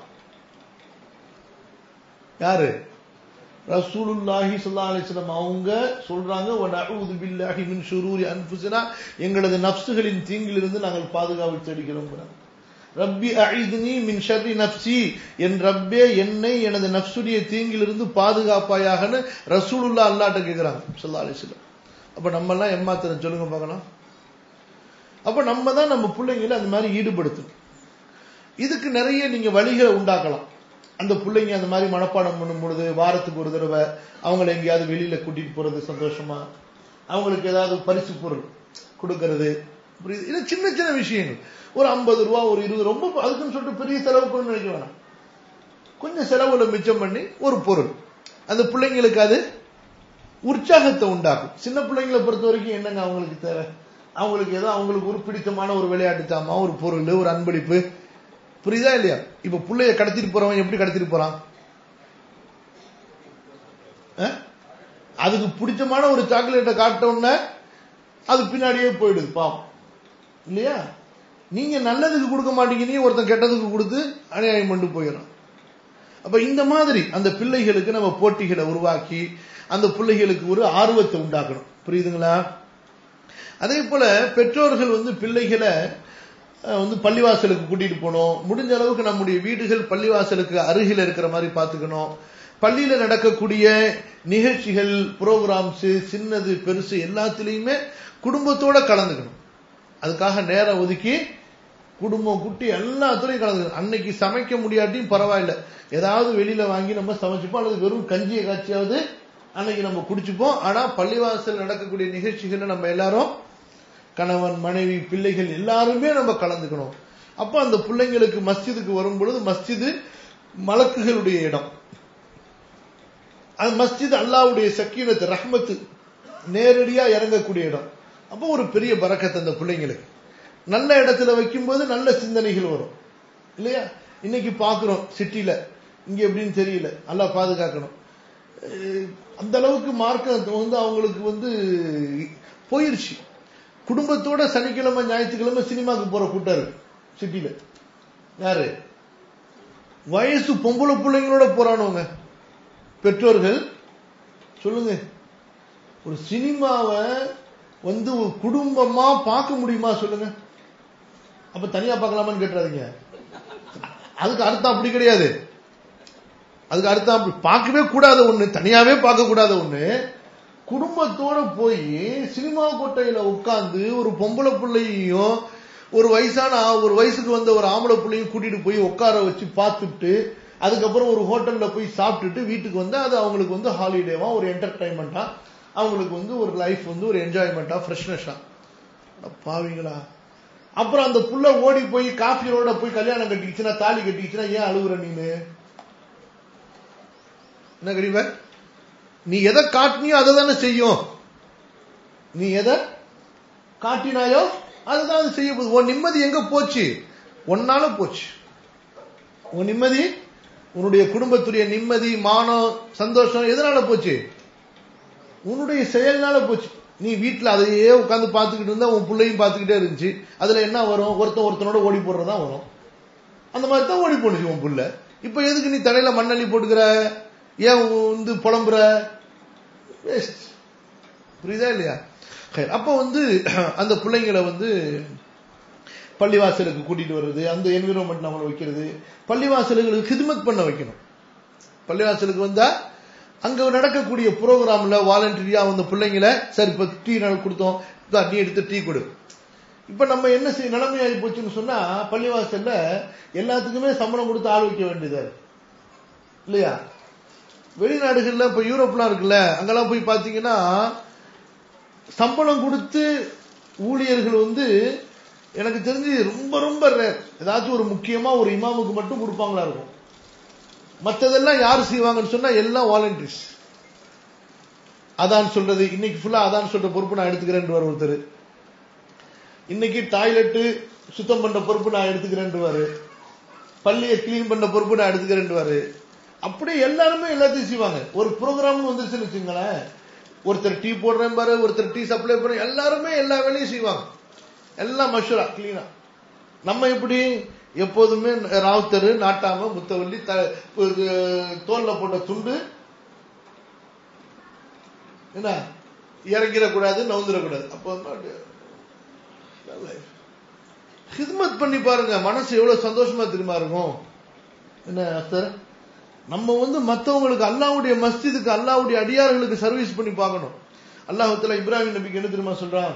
யாரு ரசூலுல்லாஹி ஸல்லல்லாஹு அலைஹி வஸல்லம் அவங்க சொல்றாங்க வனஊது பில்லாஹி மின் ஷுரூரி அன்ஃபுசினா எங்களது நஃப்சுகளின் தீங்கிலிருந்து நாங்கள் பாதுகாப்பு தேடிக்கிறோம் ரப்பி அஇதுனி மின் ஷர்ரி நஃப்சி என் ரப்பே என்னை எனது நஃப்சுடைய தீங்கிலிருந்து பாதுகாப்பாயாகன்னு ரசூலுல்லாஹ் அல்லாஹ்ட்ட கேக்குறாங்க ஸல்லல்லாஹு அலைஹி வஸல்லம் அப்ப நம்ம எல்லாம் ஏமாத்திரம் சொல்லுங்க பார்க்கலாம் அப்ப நம்ம தான் நம்ம பிள்ளைங்களை அந்த மாதிரி ஈடுபடுத்தணும் இதுக்கு நிறைய நீங்க வழிகளை உண்டாக்கலாம் அந்த பிள்ளைங்க அந்த மாதிரி மனப்பாடம் பண்ணும் பொழுது வாரத்துக்கு ஒரு தடவை அவங்கள எங்கேயாவது வெளியில கூட்டிட்டு போறது சந்தோஷமா அவங்களுக்கு ஏதாவது பரிசு பொருள் கொடுக்கறது புரியுது இது சின்ன சின்ன விஷயங்கள் ஒரு ஐம்பது ரூபா ஒரு இருபது ரொம்ப அதுக்குன்னு சொல்லிட்டு பெரிய செலவுக்கு நினைக்க வேணாம் கொஞ்சம் செலவுல மிச்சம் பண்ணி ஒரு பொருள் அந்த பிள்ளைங்களுக்கு அது உற்சாகத்தை உண்டாக்கும் சின்ன பிள்ளைங்களை பொறுத்த வரைக்கும் என்னங்க அவங்களுக்கு தேவை அவங்களுக்கு ஏதோ அவங்களுக்கு ஒரு பிடித்தமான ஒரு விளையாட்டு சாமா ஒரு பொருள் ஒரு அன்பளிப்பு புரியுதா இல்லையா இப்ப பிள்ளைய கடத்திட்டு போறவன் எப்படி கடத்திட்டு போறான் அதுக்கு பிடிச்சமான ஒரு சாக்லேட்டை காட்டவுடனே அது பின்னாடியே போயிடுது பாவம் இல்லையா நீங்க நல்லதுக்கு கொடுக்க மாட்டீங்க ஒருத்தன் கெட்டதுக்கு கொடுத்து அநியாயம் பண்ணிட்டு போயிடும் அப்ப இந்த மாதிரி அந்த பிள்ளைகளுக்கு நம்ம போட்டிகளை உருவாக்கி அந்த பிள்ளைகளுக்கு ஒரு ஆர்வத்தை உண்டாக்கணும் புரியுதுங்களா அதே போல பெற்றோர்கள் வந்து பிள்ளைகளை அஹ், வந்து பள்ளிவாசலுக்கு கூட்டிட்டு போகணும் முடிஞ்ச அளவுக்கு நம்முடைய வீடுகள் பள்ளிவாசலுக்கு அருகில் இருக்கிற மாதிரி பார்த்துக்கணும் பள்ளியில நடக்கக்கூடிய நிகழ்ச்சிகள் ப்ரோக்ராம்ஸ் சின்னது பெருசு எல்லாத்துலேயுமே குடும்பத்தோட கலந்துக்கணும் அதுக்காக நேரம் ஒதுக்கி குடும்பம் குட்டி எல்லாத்துலயும் கலந்துக்கணும் அன்னைக்கு சமைக்க முடியாட்டியும் பரவாயில்ல ஏதாவது வெளியில வாங்கி நம்ம சமைச்சுப்போம் அல்லது வெறும் கஞ்சியை காய்ச்சியாவது அன்னைக்கு நம்ம குடிச்சுப்போம் ஆனா பள்ளிவாசல் நடக்கக்கூடிய நிகழ்ச்சிகள்ல நம்ம எல்லாரும் கணவன் மனைவி பிள்ளைகள் எல்லாருமே நம்ம கலந்துக்கணும் அப்ப அந்த பிள்ளைங்களுக்கு மஸ்ஜிதுக்கு வரும் பொழுது மஸ்ஜிது மலக்குகளுடைய இடம் அது மஸ்ஜித் அல்லாவுடைய சக்கீனத்து ரஹ்மத்து நேரடியா இறங்கக்கூடிய இடம் அப்போ ஒரு பெரிய பறக்கத்து அந்த பிள்ளைங்களுக்கு நல்ல இடத்துல வைக்கும்போது நல்ல சிந்தனைகள் வரும் இல்லையா இன்னைக்கு பார்க்கிறோம் சிட்டில இங்க எப்படின்னு தெரியல நல்லா பாதுகாக்கணும் அஹ் அந்த அளவுக்கு மார்க்கம் வந்து அவங்களுக்கு வந்து போயிருச்சு குடும்பத்தோட சனிக்கிழமை ஞாயிற்றுக்கிழமை சினிமாக்கு போற கூட்டம் இருக்கு சிட்டில யாரு வயசு பொம்பளை பிள்ளைங்களோட போறானவங்க பெற்றோர்கள் சொல்லுங்க ஒரு சினிமாவை வந்து ஒரு குடும்பமா பார்க்க முடியுமா சொல்லுங்க அப்ப தனியா பார்க்கலாமான்னு கேட்டுறாதீங்க அதுக்கு அர்த்தம் அப்படி கிடையாது அதுக்கு அர்த்தம் அப்படி பார்க்கவே கூடாத ஒண்ணு தனியாவே பார்க்க கூடாத ஒண்ணு குடும்பத்தோட போய் சினிமா கொட்டையில உட்கார்ந்து ஒரு பொம்பளை பிள்ளையையும் ஒரு வயசான ஆ- ஒரு வயசுக்கு வந்த ஒரு ஆம்பளை பிள்ளையும் கூட்டிட்டு போய் உட்கார வச்சு பார்த்துட்டு அதுக்கப்புறம் ஒரு ஹோட்டல்ல போய் சாப்பிட்டுட்டு வீட்டுக்கு வந்து அது அவங்களுக்கு வந்து ஹாலிடேவா ஒரு என்டர்டைன்மெண்டா அவங்களுக்கு வந்து ஒரு லைஃப் வந்து ஒரு என்ஜாய்மெண்டா ஃப்ரெஷ்னஸா பாவீங்களா அப்புறம் அந்த புள்ள ஓடி போய் காஃபியோட போய் கல்யாணம் கட்டிக்கிச்சுன்னா தாலி கட்டிக்கிச்சுன்னா ஏன் அழுகுற நீனு என்ன கடிவ நீ எதை காட்டினியோ அதை தானே செய்யும் நீ எதை காட்டினாயோ அதுதான் அது செய்ய போகுது உன் நிம்மதி எங்க போச்சு ஒன்னால போச்சு உன் நிம்மதி உன்னுடைய குடும்பத்துடைய நிம்மதி மானம் சந்தோஷம் எதனால போச்சு உன்னுடைய செயல்னால போச்சு நீ வீட்டுல அதையே உட்கார்ந்து பார்த்துக்கிட்டு இருந்தா உன் பிள்ளையும் பார்த்துக்கிட்டே இருந்துச்சு அதுல என்ன வரும் ஒருத்தன் ஒருத்தனோட ஓடி போடுறதா வரும் அந்த மாதிரி தான் ஓடி போனுச்சு உன் புள்ள இப்ப எதுக்கு நீ தலையில மண்ணள்ளி போட்டுக்கிற ஏன் வந்து புலம்புற வேஸ்ட் புரியுதா இல்லையா சரி, அப்ப வந்து அந்த பிள்ளைங்களை வந்து பள்ளிவாசலுக்கு கூட்டிட்டு வர்றது அந்த என்விரான்மெண்ட் நம்மளை வைக்கிறது பள்ளிவாசல்களுக்கு ஹிதமத் பண்ண வைக்கணும் பள்ளிவாசலுக்கு வந்தா அங்க நடக்கக்கூடிய ப்ரோக்ராம்ல வாலண்டரியா வந்த பிள்ளைங்களை சரி இப்ப டீ நாள் கொடுத்தோம் இந்தா, நீ எடுத்து டீ கொடு இப்ப நம்ம என்ன செய்ய நிலைமை ஆகி போச்சுன்னு சொன்னா பள்ளிவாசல்ல எல்லாத்துக்குமே சம்பளம் கொடுத்து ஆள் வைக்க வேண்டியதா இருக்கு. இல்லையா வெளிநாடுகள்ல இப்ப யூரோப்லாம் இருக்குல்ல அங்கெல்லாம் போய் பாத்தீங்கன்னா சம்பளம் கொடுத்து ஊழியர்கள் வந்து எனக்கு தெரிஞ்சு ரொம்ப ரொம்ப rare. ஏதாச்சும் ஒரு முக்கியமா ஒரு இமாமுக்கு மட்டும் கொடுப்பாங்களா இருக்கும் மத்ததெல்லாம் யார் செய்வாங்கன்னு சொன்னா எல்லாம் வாலண்டியர்ஸ் அதான் சொல்றது இன்னைக்கு ஃபுல்லா அதான் சொல்ற பொறுப்பு நான் எடுத்துக்கிறேன் ஒருத்தர் இன்னைக்கு டாய்லெட்டு சுத்தம் பண்ற பொறுப்பு நான் எடுத்துக்கிறேன் பள்ளியை கிளீன் பண்ண பொறுப்பு நான் எடுத்துக்கிறேன் அப்படியே எல்லாருமே எல்லாத்தையும் செய்வாங்க ஒரு ப்ரோக்ராம் வந்துருச்சுன்னு வச்சுங்களேன் ஒருத்தர் டீ போடுறேன் பாரு ஒருத்தர் டீ சப்ளை பண்ண எல்லாருமே எல்லா வேலையும் செய்வாங்க எல்லாம் மஷூரா கிளீனா நம்ம எப்படி எப்போதுமே ராவுத்தர் நாட்டாம முத்தவள்ளி த- இது, தோல்ல போட்ட துண்டு என்ன இறங்கிடக்கூடாது நவுந்துடக்கூடாது அப்போ வந்து ஹிஸ்மத் பண்ணி பாருங்க மனசு எவ்வளவு சந்தோஷமா தெரியுமா இருக்கும் என்ன அஸ்தர் நம்ம வந்து மத்தவங்களுக்கு அல்லாவுடைய மஸ்ஜிதுக்கு அல்லாவுடைய அடியார்களுக்கு சர்வீஸ் பண்ணி பார்க்கணும் அல்லாஹத்துல இப்ராஹிம் நபிக்கு என்ன தெரியுமா சொல்றான்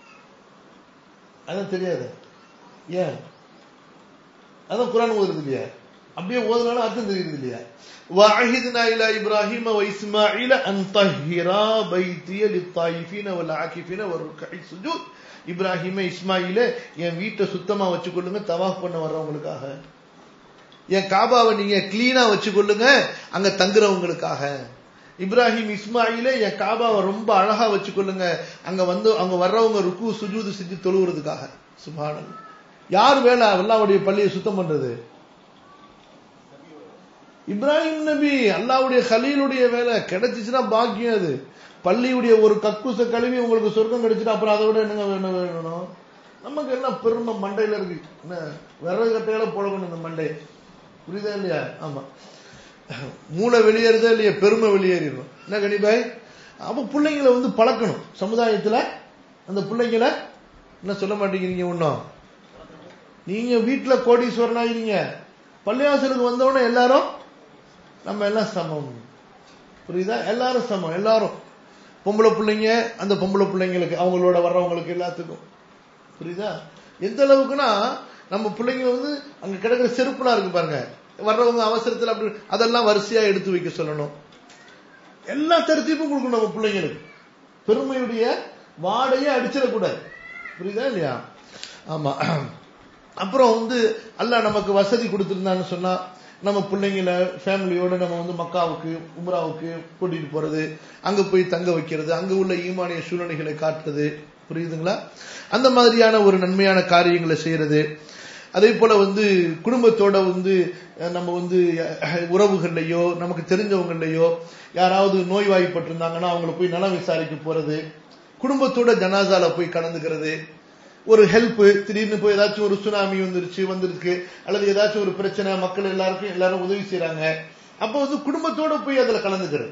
அதான் தெரியாது ஏன் அதான் குரான் ஓதுறது இல்லையா அப்படியே ஓதுனாலும் அர்த்தம் தெரியுது இல்லையா وَعَهِدْنَا إِلَى إِبْرَاهِيمَ وَإِسْمَاعِيلَ أَنْ طَهِّرَا بَيْتِيَ لِلطَّائِفِينَ وَالْعَاكِفِينَ وَالرُّكَّعِ السُّجُودِ இப்ராஹிம இஸ்மாயில என் வீட்டை சுத்தமா வச்சுக்கொள்ளுங்க தவாஃப் பண்ண வர்றவங்களுக்காக என் காபாவை நீங்க கிளீனா வச்சுக்கொள்ளுங்க அங்க தங்குறவங்களுக்காக இப்ராஹிம் இஸ்மாயில என் காபாவை ரொம்ப அழகா வச்சுக்கொள்ளுங்க அங்க வந்து அங்க வர்றவங்க ருக்கு சுஜூது செஞ்சு தொழுவுறதுக்காக சுபானல் யார் வேலை அல்லாவுடைய பள்ளியை சுத்தம் பண்றது இப்ராஹிம் நபி அல்லாவுடைய கலீலுடைய வேலை கிடைச்சிச்சுன்னா பாக்கியம் அது பள்ளியுடைய ஒரு கக்கூச கழுவி உங்களுக்கு சொர்க்கம் கிடைச்சிட்டு அப்புறம் அதை விட என்னங்க வேணும் வேணும் நமக்கு எல்லாம் பெருமை மண்டையில இருக்கு என்ன விறகு கட்டையில புழங்கணும் இந்த மண்டை புரியுதா இல்லையா ஆமா மூளை வெளியேறுதா இல்லையா பெருமை வெளியேறிடணும் என்ன கணிபாய் அப்ப பிள்ளைங்களை வந்து பழக்கணும் சமுதாயத்துல அந்த பிள்ளைங்கள என்ன சொல்ல மாட்டேங்கிறீங்க ஒன்றும் நீங்க வீட்டுல கோடீஸ்வரன் ஆகிறீங்க பள்ளிவாசலுக்கு வந்தவொடனே எல்லாரும் நம்ம எல்லாம் சமம் புரியுதா எல்லாரும் சமம் எல்லாரும் பொம்பளை பிள்ளைங்க அந்த பொம்பளை பிள்ளைங்களுக்கு அவங்களோட வர்றவங்களுக்கு எல்லாத்துக்கும் புரியுதா எந்த அளவுக்குன்னா நம்ம பிள்ளைங்க வந்து அங்க கிடக்கிற செருப்புலாம் இருக்கு பாருங்க வர்றவங்க அவசரத்தில் அப்படி அதெல்லாம் வரிசையா எடுத்து வைக்க சொல்லணும் எல்லா தரத்தையும் கொடுக்கணும் நம்ம பிள்ளைங்களுக்கு பெருமையுடைய வாடையே அடிச்சிடக்கூடாது புரியுதா இல்லையா ஆமா அப்புறம் வந்து அல்லாஹ் நமக்கு வசதி கொடுத்துருந்தான்னு சொன்னா நம்ம பிள்ளைங்கள ஃபேமிலியோட நம்ம வந்து மக்காவுக்கு உம்ராவுக்கு கூட்டிட்டு போறது அங்க போய் தங்க வைக்கிறது அங்க உள்ள ஈமானிய சூழ்நிலைகளை காட்டுறது புரியுதுங்களா அந்த மாதிரியான ஒரு நன்மையான காரியங்களை செய்யறது அதே போல வந்து குடும்பத்தோட வந்து அஹ், நம்ம வந்து அஹ், உறவுகள்லையோ நமக்கு தெரிஞ்சவங்களையோ யாராவது நோய்வாய்ப்பட்டிருந்தாங்கன்னா அவங்கள போய் நலம் விசாரிக்க போறது குடும்பத்தோட ஜனாசால போய் கலந்துக்கிறது ஒரு ஹெல்ப் திடீர்னு போய் ஏதாச்சும் ஒரு சுனாமி வந்துருச்சு வந்திருக்கு அல்லது ஏதாச்சும் ஒரு பிரச்சனை மக்கள் எல்லாருக்கும் எல்லாரும் உதவி செய்றாங்க அப்போ வந்து குடும்பத்தோட போய் அதுல கலந்துக்கிறது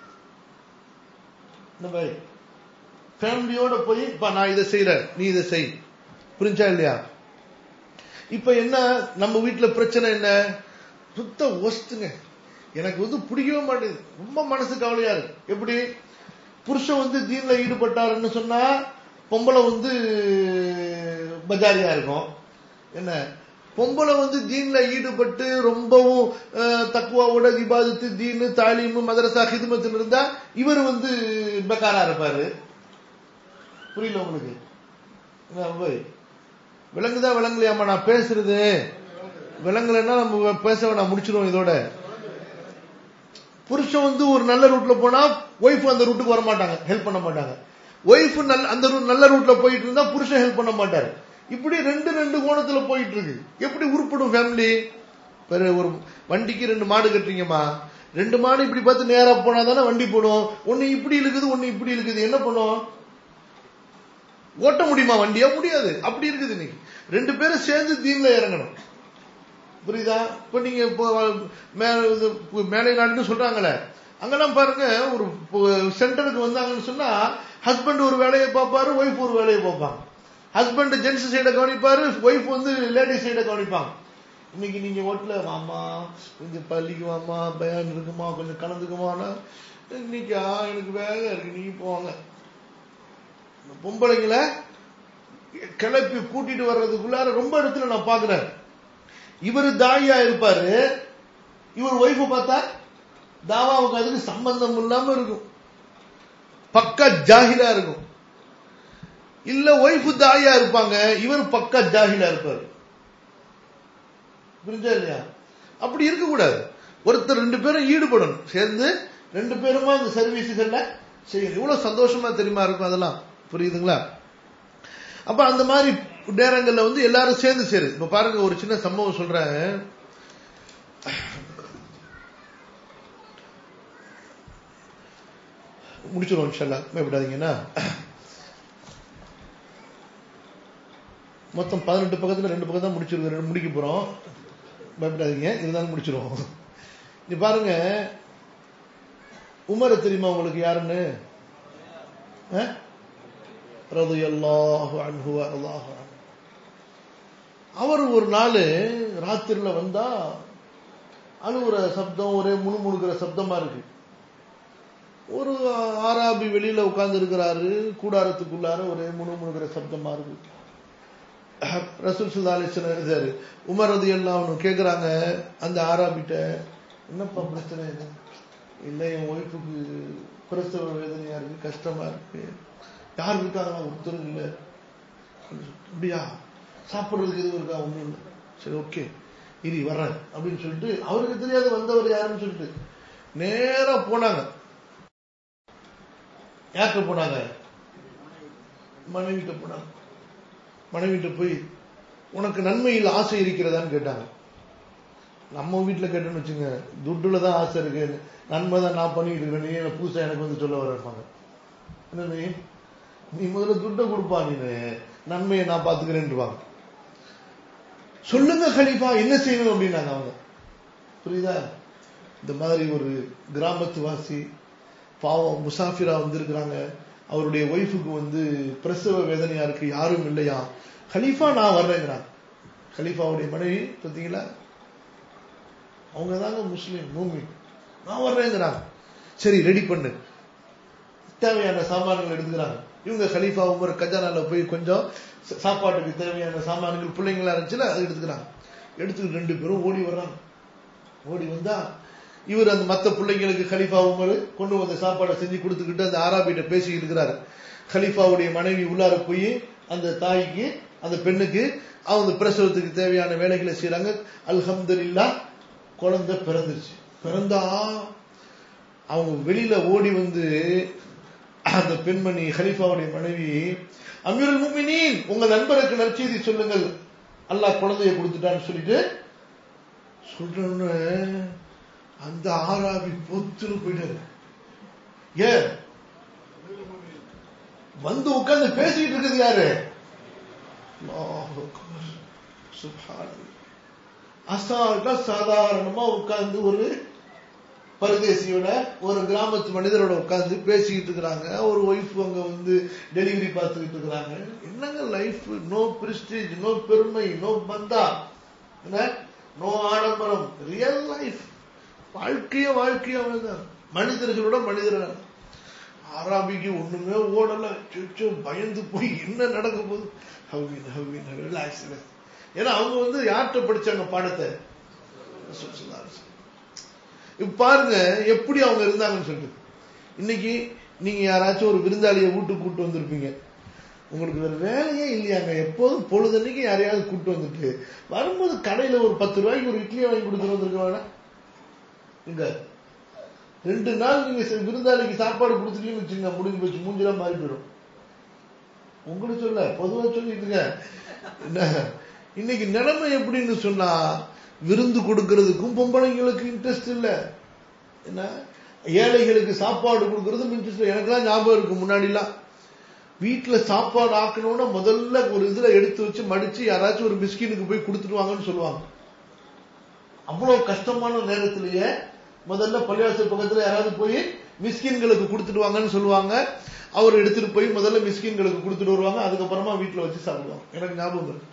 இந்த மாதிரி ஃபேமிலியோட போய் இப்ப நான் இதை செய்யறேன் நீ இதை செய் புரிஞ்சா இல்லையா இப்ப என்ன நம்ம வீட்டுல பிரச்சனை என்ன சுத்த ஒஸ்ட்டுங்க எனக்கு வந்து பிடிக்கவே மாட்டேங்குது ரொம்ப மனசு கவலையா இருக்கு எப்படி புருஷன் வந்து தீன்ல ஈடுபட்டாருன்னு சொன்னா பொம்பளை வந்து பஜாரியா இருக்கும் என்ன பொம்பளை வந்து தீன்ல ஈடுபட்டு ரொம்பவும் அஹ், தக்குவாவோட இபாதத்து தீனு தாலீமு மதரசா ஹிதுமத்தில் இருந்தா இவர் வந்து பெக்காரா இருப்பாரு புரியல உங்களுக்கு என்ன போய் விளங்குதா விளங்கலையாமா நான் பேசுறது விளங்கலைன்னா நம்ம பேச வேணாம் முடிச்சிருவோம் இதோட புருஷன் வந்து ஒரு நல்ல ரூட்ல போனா ஒய்ஃப் அந்த ரூட்டுக்கு வர மாட்டாங்க ஹெல்ப் பண்ண மாட்டாங்க ஒய்ஃப் நல்ல அந்த route- நல்ல ரூட்ல போயிட்டு இருந்தா புருஷன் ஹெல்ப் பண்ண மாட்டாரு இப்படி ரெண்டு ரெண்டு கோணத்துல போயிட்டு இருக்கு எப்படி உருப்படும் ஃபேமிலி ஒரு வண்டிக்கு ரெண்டு மாடு கட்டுறீங்கம்மா ரெண்டு மாடு இப்படி பார்த்து நேரா போனா தானே வண்டி போடும் ஒண்ணு இப்படி இருக்குது ஒண்ணு இப்படி இருக்குது என்ன பண்ணும் ஓட்ட முடியுமா வண்டியா முடியாது அப்படி இருக்குது இன்னைக்கு ரெண்டு பேரும் சேர்ந்து தீன்ல இறங்கணும் புரியுதா இப்ப நீங்க இப்போ மே- இது மேலை நாடுன்னு சொல்றாங்களே அங்கெல்லாம் பாருங்க ஒரு சென்டருக்கு வந்தாங்கன்னு சொன்னா ஹஸ்பண்ட் ஒரு வேலையை பார்ப்பாரு ஒய்ஃப் ஒரு வேலையை பார்ப்பாங்க ஹஸ்பண்ட் ஜென்ஸ் சைடை கவனிப்பாரு ஒய்ஃப் வந்து லேடிஸ் சைடை கவனிப்பாங்க இன்னைக்கு நீங்க ஓட்டுல வாமா கொஞ்சம் பள்ளிக்கு வாமா பயான் இருக்குமா கொஞ்சம் கலந்துக்குமானா இன்னைக்கா எனக்கு வேலை இருக்கு நீங்க போவாங்க இந்த பொம்பளைங்களை கிளப்பி கூட்டிட்டு வர்றதுக்குள்ளார ரொம்ப இடத்துல நான் பாக்குறேன் இவர் தாயா இருப்பாரு இவர் ஒய்ஃப பார்த்தா தாவாவுக்கு அதுக்கு சம்பந்தம் இல்லாம இருக்கும் பக்கா ஜாகிலா இருக்கும் இல்ல ஒய்ஃபு தாயா இருப்பாங்க இவர் பக்கா ஜாகிலா இருப்பாரு புரிஞ்சா இல்லையா அப்படி இருக்கக்கூடாது ஒருத்தர் ரெண்டு பேரும் ஈடுபடணும் சேர்ந்து ரெண்டு பேருமா இந்த சர்வீஸுகள்ல செய்யணும் இவ்வளவு சந்தோஷமா தெரியுமா இருக்கும் அதெல்லாம் புரியுதுங்களா அப்ப அந்த மாதிரி நேரங்கள்ல வந்து எல்லாரும் சேர்ந்து சேரு இப்ப பாருங்க ஒரு சின்ன சம்பவம் சொல்றேன் முடிச்சிருவோம் இன்ஷால்லா பயப்படாதீங்கன்னா மொத்தம் பதினெட்டு பக்கத்துல ரெண்டு பக்கம் தான் முடிச்சிருக்கு ரெண்டு முடிக்க போறோம் பயப்படாதீங்க இருந்தாலும் முடிச்சிருவோம் நீ பாருங்க உமரை தெரியுமா உங்களுக்கு யாருன்னு அஹ்? ரலியல்லாஹு அன்ஹு வ அல்லாஹு அன்ஹு. அவர் ஒரு நாள் ராத்திரில வந்தா அழுகுற சப்தம் ஒரே முணுமுணுக்கிற சப்தமா இருக்கு ஒரு ஆராபி வெளியில உட்கார்ந்து இருக்கிறாரு கூடாரத்துக்குள்ளார ஒரே முணுமுணுக்கிற சப்தமா இருக்கு ரசூல் சுல்லா அலிஸ்லாம் எழுதாரு உமர் ரதி எல்லாம் கேக்குறாங்க அந்த ஆராபிட்ட என்னப்பா பிரச்சனை இது இல்லை என் ஒய்ஃபுக்கு பிரசவ வேதனையா இருக்கு கஷ்டமா இருக்கு யார் இருக்காங்களா ஒருத்தரும் இல்லை அப்படியா சாப்பிடுறதுக்கு எதுவும் இருக்கா ஒண்ணும் இல்லை சரி ஓகே இரு வர்றேன் அப்படின்னு சொல்லிட்டு அவருக்கு தெரியாது வந்தவர் யாருன்னு சொல்லிட்டு நேரா போனாங்க யார்கிட்ட போனாங்க மனைவிட்ட போனாங்க மனைவிட்ட போய் உனக்கு நன்மையில் ஆசை இருக்கிறதான்னு கேட்டாங்க நம்ம வீட்டுல கேட்டோன்னு வச்சுங்க துட்டுல தான் ஆசை இருக்கு நன்மை தான் நான் பண்ணிட்டு இருக்கேன் நீ என்ன புதுசா எனக்கு வந்து சொல்ல வரப்பாங்க என்ன நீ நீ முதல்ல துட்டை கொடுப்பா நீ நன்மையை நான் பாத்துக்கிறேன்டுவாங்க சொல்லுங்க கலிஃபா என்ன செய்யணும் அப்படின்னாங்க அவங்க புரியுதா இந்த மாதிரி ஒரு கிராமத்து வாசி பாவம் முசாஃபிரா வந்திருக்கிறாங்க அவருடைய ஒய்ஃபுக்கு வந்து பிரசவ வேதனையா இருக்கு யாரும் இல்லையா கலீஃபா நான் வர்றேங்கிறாங்க கலீஃபாவுடைய மனைவி பார்த்தீங்களா அவங்க தாங்க முஸ்லீம் மூமி நான் வர்றேங்கிறாங்க சரி ரெடி பண்ணு தேவையான சாமான்கள் எடுத்துக்கிறாங்க இவங்க கலீஃபா உமர் கஜானால போய் கொஞ்சம் ச- சாப்பாட்டுக்கு தேவையான சாமான்கள் பிள்ளைங்களா இருந்துச்சுல அது எடுத்துக்கிறாங்க எடுத்துக்கிட்டு ரெண்டு பேரும் ஓடி வர்றாங்க ஓடி வந்தா இவர் அந்த மத்த பிள்ளைங்களுக்கு கலீஃபா உமர் கொண்டு வந்த சாப்பாடை செஞ்சு கொடுத்துக்கிட்டு அந்த ஆராபிட்ட பேசிக்கிட்டு இருக்கிறாரு கலீஃபாவுடைய மனைவி உள்ளார போய் அந்த தாய்க்கு அந்த பெண்ணுக்கு அவங்க பிரசவத்துக்கு தேவையான வேலைகளை செய்றாங்க அல்ஹம்துலில்லாஹ் குழந்தை பிறந்துருச்சு பிறந்தா அவங்க வெளியில ஓடி வந்து அந்த பெண்மணி ஹலீஃபாவுடைய மனைவி அமீருல் முஃமினீன் உங்க நண்பருக்கு நற்செய்தி சொல்லுங்கள் அல்லாஹ் குழந்தைய கொடுத்துட்டான்னு சொல்லிட்டு சொல்றோன்னு அந்த ஆராபி பொத்துன்னு போயிட்டாரு ஏன் வந்து உட்கார்ந்து பேசிட்டு இருக்குது யாரு அல்லாஹ் அக்பர். சுப்ஹானல்லாஹ். அசால்ட்டா சாதாரணமா உட்கார்ந்து ஒரு பரதேசியோட ஒரு கிராமத்து மனிதரோட உட்கார்ந்து பேசிக்கிட்டு இருக்கிறாங்க ஒரு ஒய்ஃப் அங்க வந்து டெலிவரி பார்த்துக்கிட்டு இருக்கிறாங்க என்னங்க லைஃப் நோ பிரஸ்டீஜ் நோ பெருமை நோ பந்தா என்ன நோ ஆடம்பரம் ரியல் லைஃப் வாழ்க்கைய வாழ்க்கைய அவ்வளவுதான் மனிதர்களோட மனிதர்கள் ஆராபிக்கு ஒண்ணுமே ஓடல சுச்சோ பயந்து போய் என்ன நடக்க போகுது ஹவ்வின் ஹவ்வின் ரிலாக்ஸ் ஏன்னா அவங்க வந்து யார்கிட்ட படிச்சாங்க பாடத்தை ரசூல் ஸல்லல்லாஹு அலைஹி வஸல்லம். இப்ப பாருங்க எப்படி அவங்க இருந்தாங்கன்னு சொல்லிட்டு இன்னைக்கு நீங்க யாராச்சும் ஒரு விருந்தாளியை வீட்டுக்கு கூட்டு வந்திருப்பீங்க உங்களுக்கு வேற வேலையே இல்லையாங்க எப்போதும் பொழுதன்னைக்கு யாரையாவது கூட்டு வந்துட்டு வரும்போது கடையில ஒரு பத்து ரூபாய்க்கு ஒரு இட்லியை வாங்கி கொடுத்துட்டு வந்திருக்க வேணாம் இங்க ரெண்டு நாள் நீங்க ச- விருந்தாளிக்கு சாப்பாடு கொடுத்துட்டீங்கன்னு வச்சுங்க முடிஞ்சு போச்சு மூஞ்சிலாம் மாறி போயிடும் உங்களுக்கு சொல்ல பொதுவா சொல்லிட்டு இருக்கேன் என்ன இன்னைக்கு நிலைமை எப்படின்னு சொன்னா விருந்து கொடுக்கறதுக்கும் பொம்பளைங்களுக்கு இன்ட்ரெஸ்ட் இல்ல என்ன ஏழைகளுக்கு சாப்பாடு கொடுக்கறதும் இன்ட்ரெஸ்ட் எனக்கெல்லாம் ஞாபகம் இருக்கு முன்னாடிலாம் வீட்டுல சாப்பாடு ஆக்கணும்னா முதல்ல ஒரு இதுல எடுத்து வச்சு மடிச்சு யாராச்சும் ஒரு மிஸ்கினுக்கு போய் கொடுத்துட்டு வாங்கன்னு சொல்லுவாங்க அவ்வளவு கஷ்டமான நேரத்திலேயே முதல்ல பள்ளிவாசல் பக்கத்துல யாராவது போய் மிஸ்கின்களுக்கு கொடுத்துட்டு வாங்கன்னு சொல்லுவாங்க அவர் எடுத்துட்டு போய் முதல்ல மிஸ்கின்களுக்கு கொடுத்துட்டு வருவாங்க அதுக்கப்புறமா வீட்டுல வச்சு சாப்பிடுவாங்க எனக்கு ஞாபகம் இருக்கு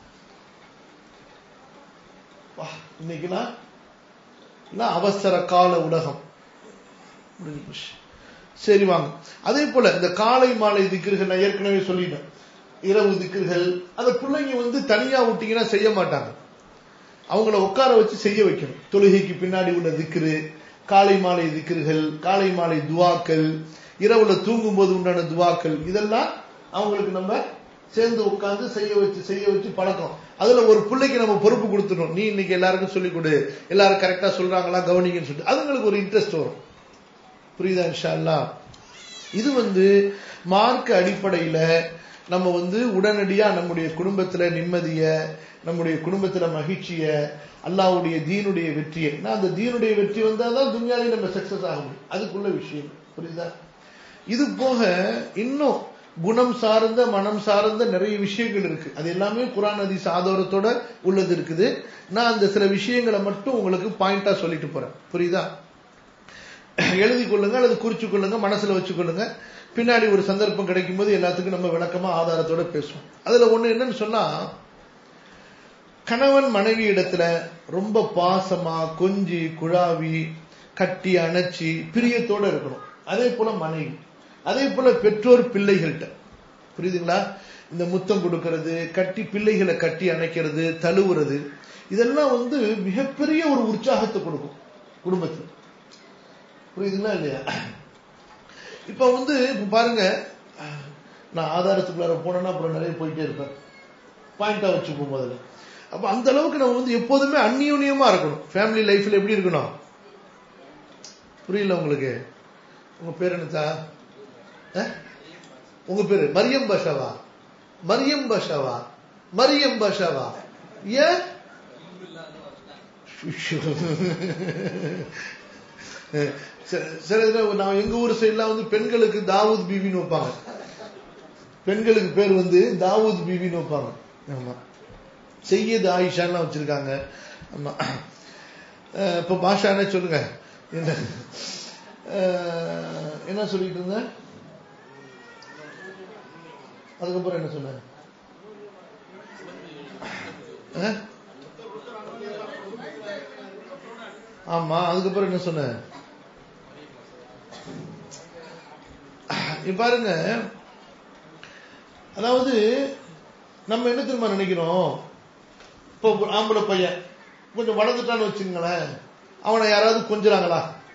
வா, இன்னைக்குலாம் எல்லாம் அவசர கால உலகம் முடிஞ்சு போச்சு. சரி வாங்க அதே போல இந்த காலை மாலை திக்கிர்கள் நான் ஏற்கனவே சொல்லிட்டேன் இரவு திக்கிர்கள் அந்த பிள்ளைங்க வந்து தனியா விட்டீங்கன்னா செய்ய மாட்டாங்க அவங்கள உட்கார வச்சு செய்ய வைக்கணும் தொழுகைக்கு பின்னாடி உள்ள திக்ரு காலை மாலை திக்ருகள் காலை மாலை துவாக்கள் இரவுல தூங்கும் போது உண்டான துவாக்கள் இதெல்லாம் அவங்களுக்கு நம்ம சேர்ந்து உட்கார்ந்து செய்ய வச்சு செய்ய வச்சு பழக்கம் அதுல ஒரு பிள்ளைக்கு நம்ம பொறுப்பு கொடுத்துடணும் நீ இன்னைக்கு எல்லாருக்கும் சொல்லிக் கொடு எல்லாரும் கரெக்டா சொல்றாங்களா கவனிங்கன்னு சொல்லிட்டு அதுங்களுக்கு ஒரு இன்ட்ரெஸ்ட் வரும் புரியுதா இன்ஷா அல்லாஹ் இது வந்து மார்க்க அடிப்படையில நம்ம வந்து உடனடியா நம்முடைய குடும்பத்துல நிம்மதிய நம்முடைய குடும்பத்துல மகிழ்ச்சிய அல்லாஹ்வுடைய தீனுடைய வெற்றியை நான் அந்த தீனுடைய வெற்றி வந்தாதான் துன்யாலே நம்ம சக்சஸ் ஆக முடியும் அதுக்குள்ள விஷயம் புரியுதா இது போக இன்னும் குணம் சார்ந்த மனம் சார்ந்த நிறைய விஷயங்கள் இருக்கு அது எல்லாமே குரான் ஹதீஸ் ஆதாரத்தோட உள்ளது இருக்குது நான் அந்த சில விஷயங்களை மட்டும் உங்களுக்கு பாயிண்டா சொல்லிட்டு போறேன் புரியுதா எழுதி கொள்ளுங்க அல்லது குறிச்சு கொள்ளுங்க மனசுல வச்சுக்கொள்ளுங்க பின்னாடி ஒரு சந்தர்ப்பம் கிடைக்கும் போது எல்லாத்துக்கும் நம்ம விளக்கமா ஆதாரத்தோட பேசுவோம் அதுல ஒண்ணு என்னன்னு சொன்னா கணவன் மனைவி இடத்துல ரொம்ப பாசமா கொஞ்சி குழாவி கட்டி அணைச்சி பிரியத்தோட இருக்கணும் அதே போல மனைவி அதே போல பெற்றோர் பிள்ளைகள்கிட்ட புரியுதுங்களா இந்த முத்தம் கொடுக்கறது கட்டி பிள்ளைகளை கட்டி அணைக்கிறது தழுவுறது இதெல்லாம் வந்து மிகப்பெரிய ஒரு உற்சாகத்தை கொடுக்கும் குடும்பத்தில் புரியுதுங்களா இல்லையா இப்ப வந்து இப்ப பாருங்க நான் ஆதாரத்துக்குள்ளார போனேன்னா அப்புறம் நிறைய போயிட்டே இருப்பேன் பாயிண்டா வச்சுப்போம் முதல்ல அப்ப அந்த அளவுக்கு நம்ம வந்து எப்போதுமே அந்நியோன்யமா இருக்கணும் ஃபேமிலி லைஃப்ல எப்படி இருக்கணும் புரியல உங்களுக்கு உங்க பேர் என்னத்தா அஹ்? உங்க பேரு மரியம் பாஷாவா மரியம் பாஷாவா மரியம் பாஷாவா ஏன் சில- சில இதுல நான் எங்க ஊர் சைட்லாம் வந்து பெண்களுக்கு தாவூத் பீவின்னு வைப்பாங்க பெண்களுக்கு பேர் வந்து தாவூத் பீவின்னு வைப்பாங்க ஆமா செய்யது ஆயிஷான்லாம் வச்சிருக்காங்க ஆமா அஹ் இப்ப பாஷானே சொல்லுங்க என்ன அஹ் என்ன சொல்லிட்டு இருந்தேன் அதுக்கப்புறம் என்ன சொன்ன அஹ்? ஆமா அதுக்கப்புறம் என்ன சொன்ன இப்ப பாருங்க அதாவது நம்ம என்ன தெரியுமா நினைக்கிறோம் இப்போ ஒரு ஆம்பளை பையன் கொஞ்சம் வளர்ந்துட்டான்னு வச்சுங்களேன் அவனை யாராவது கொஞ்சறாங்களா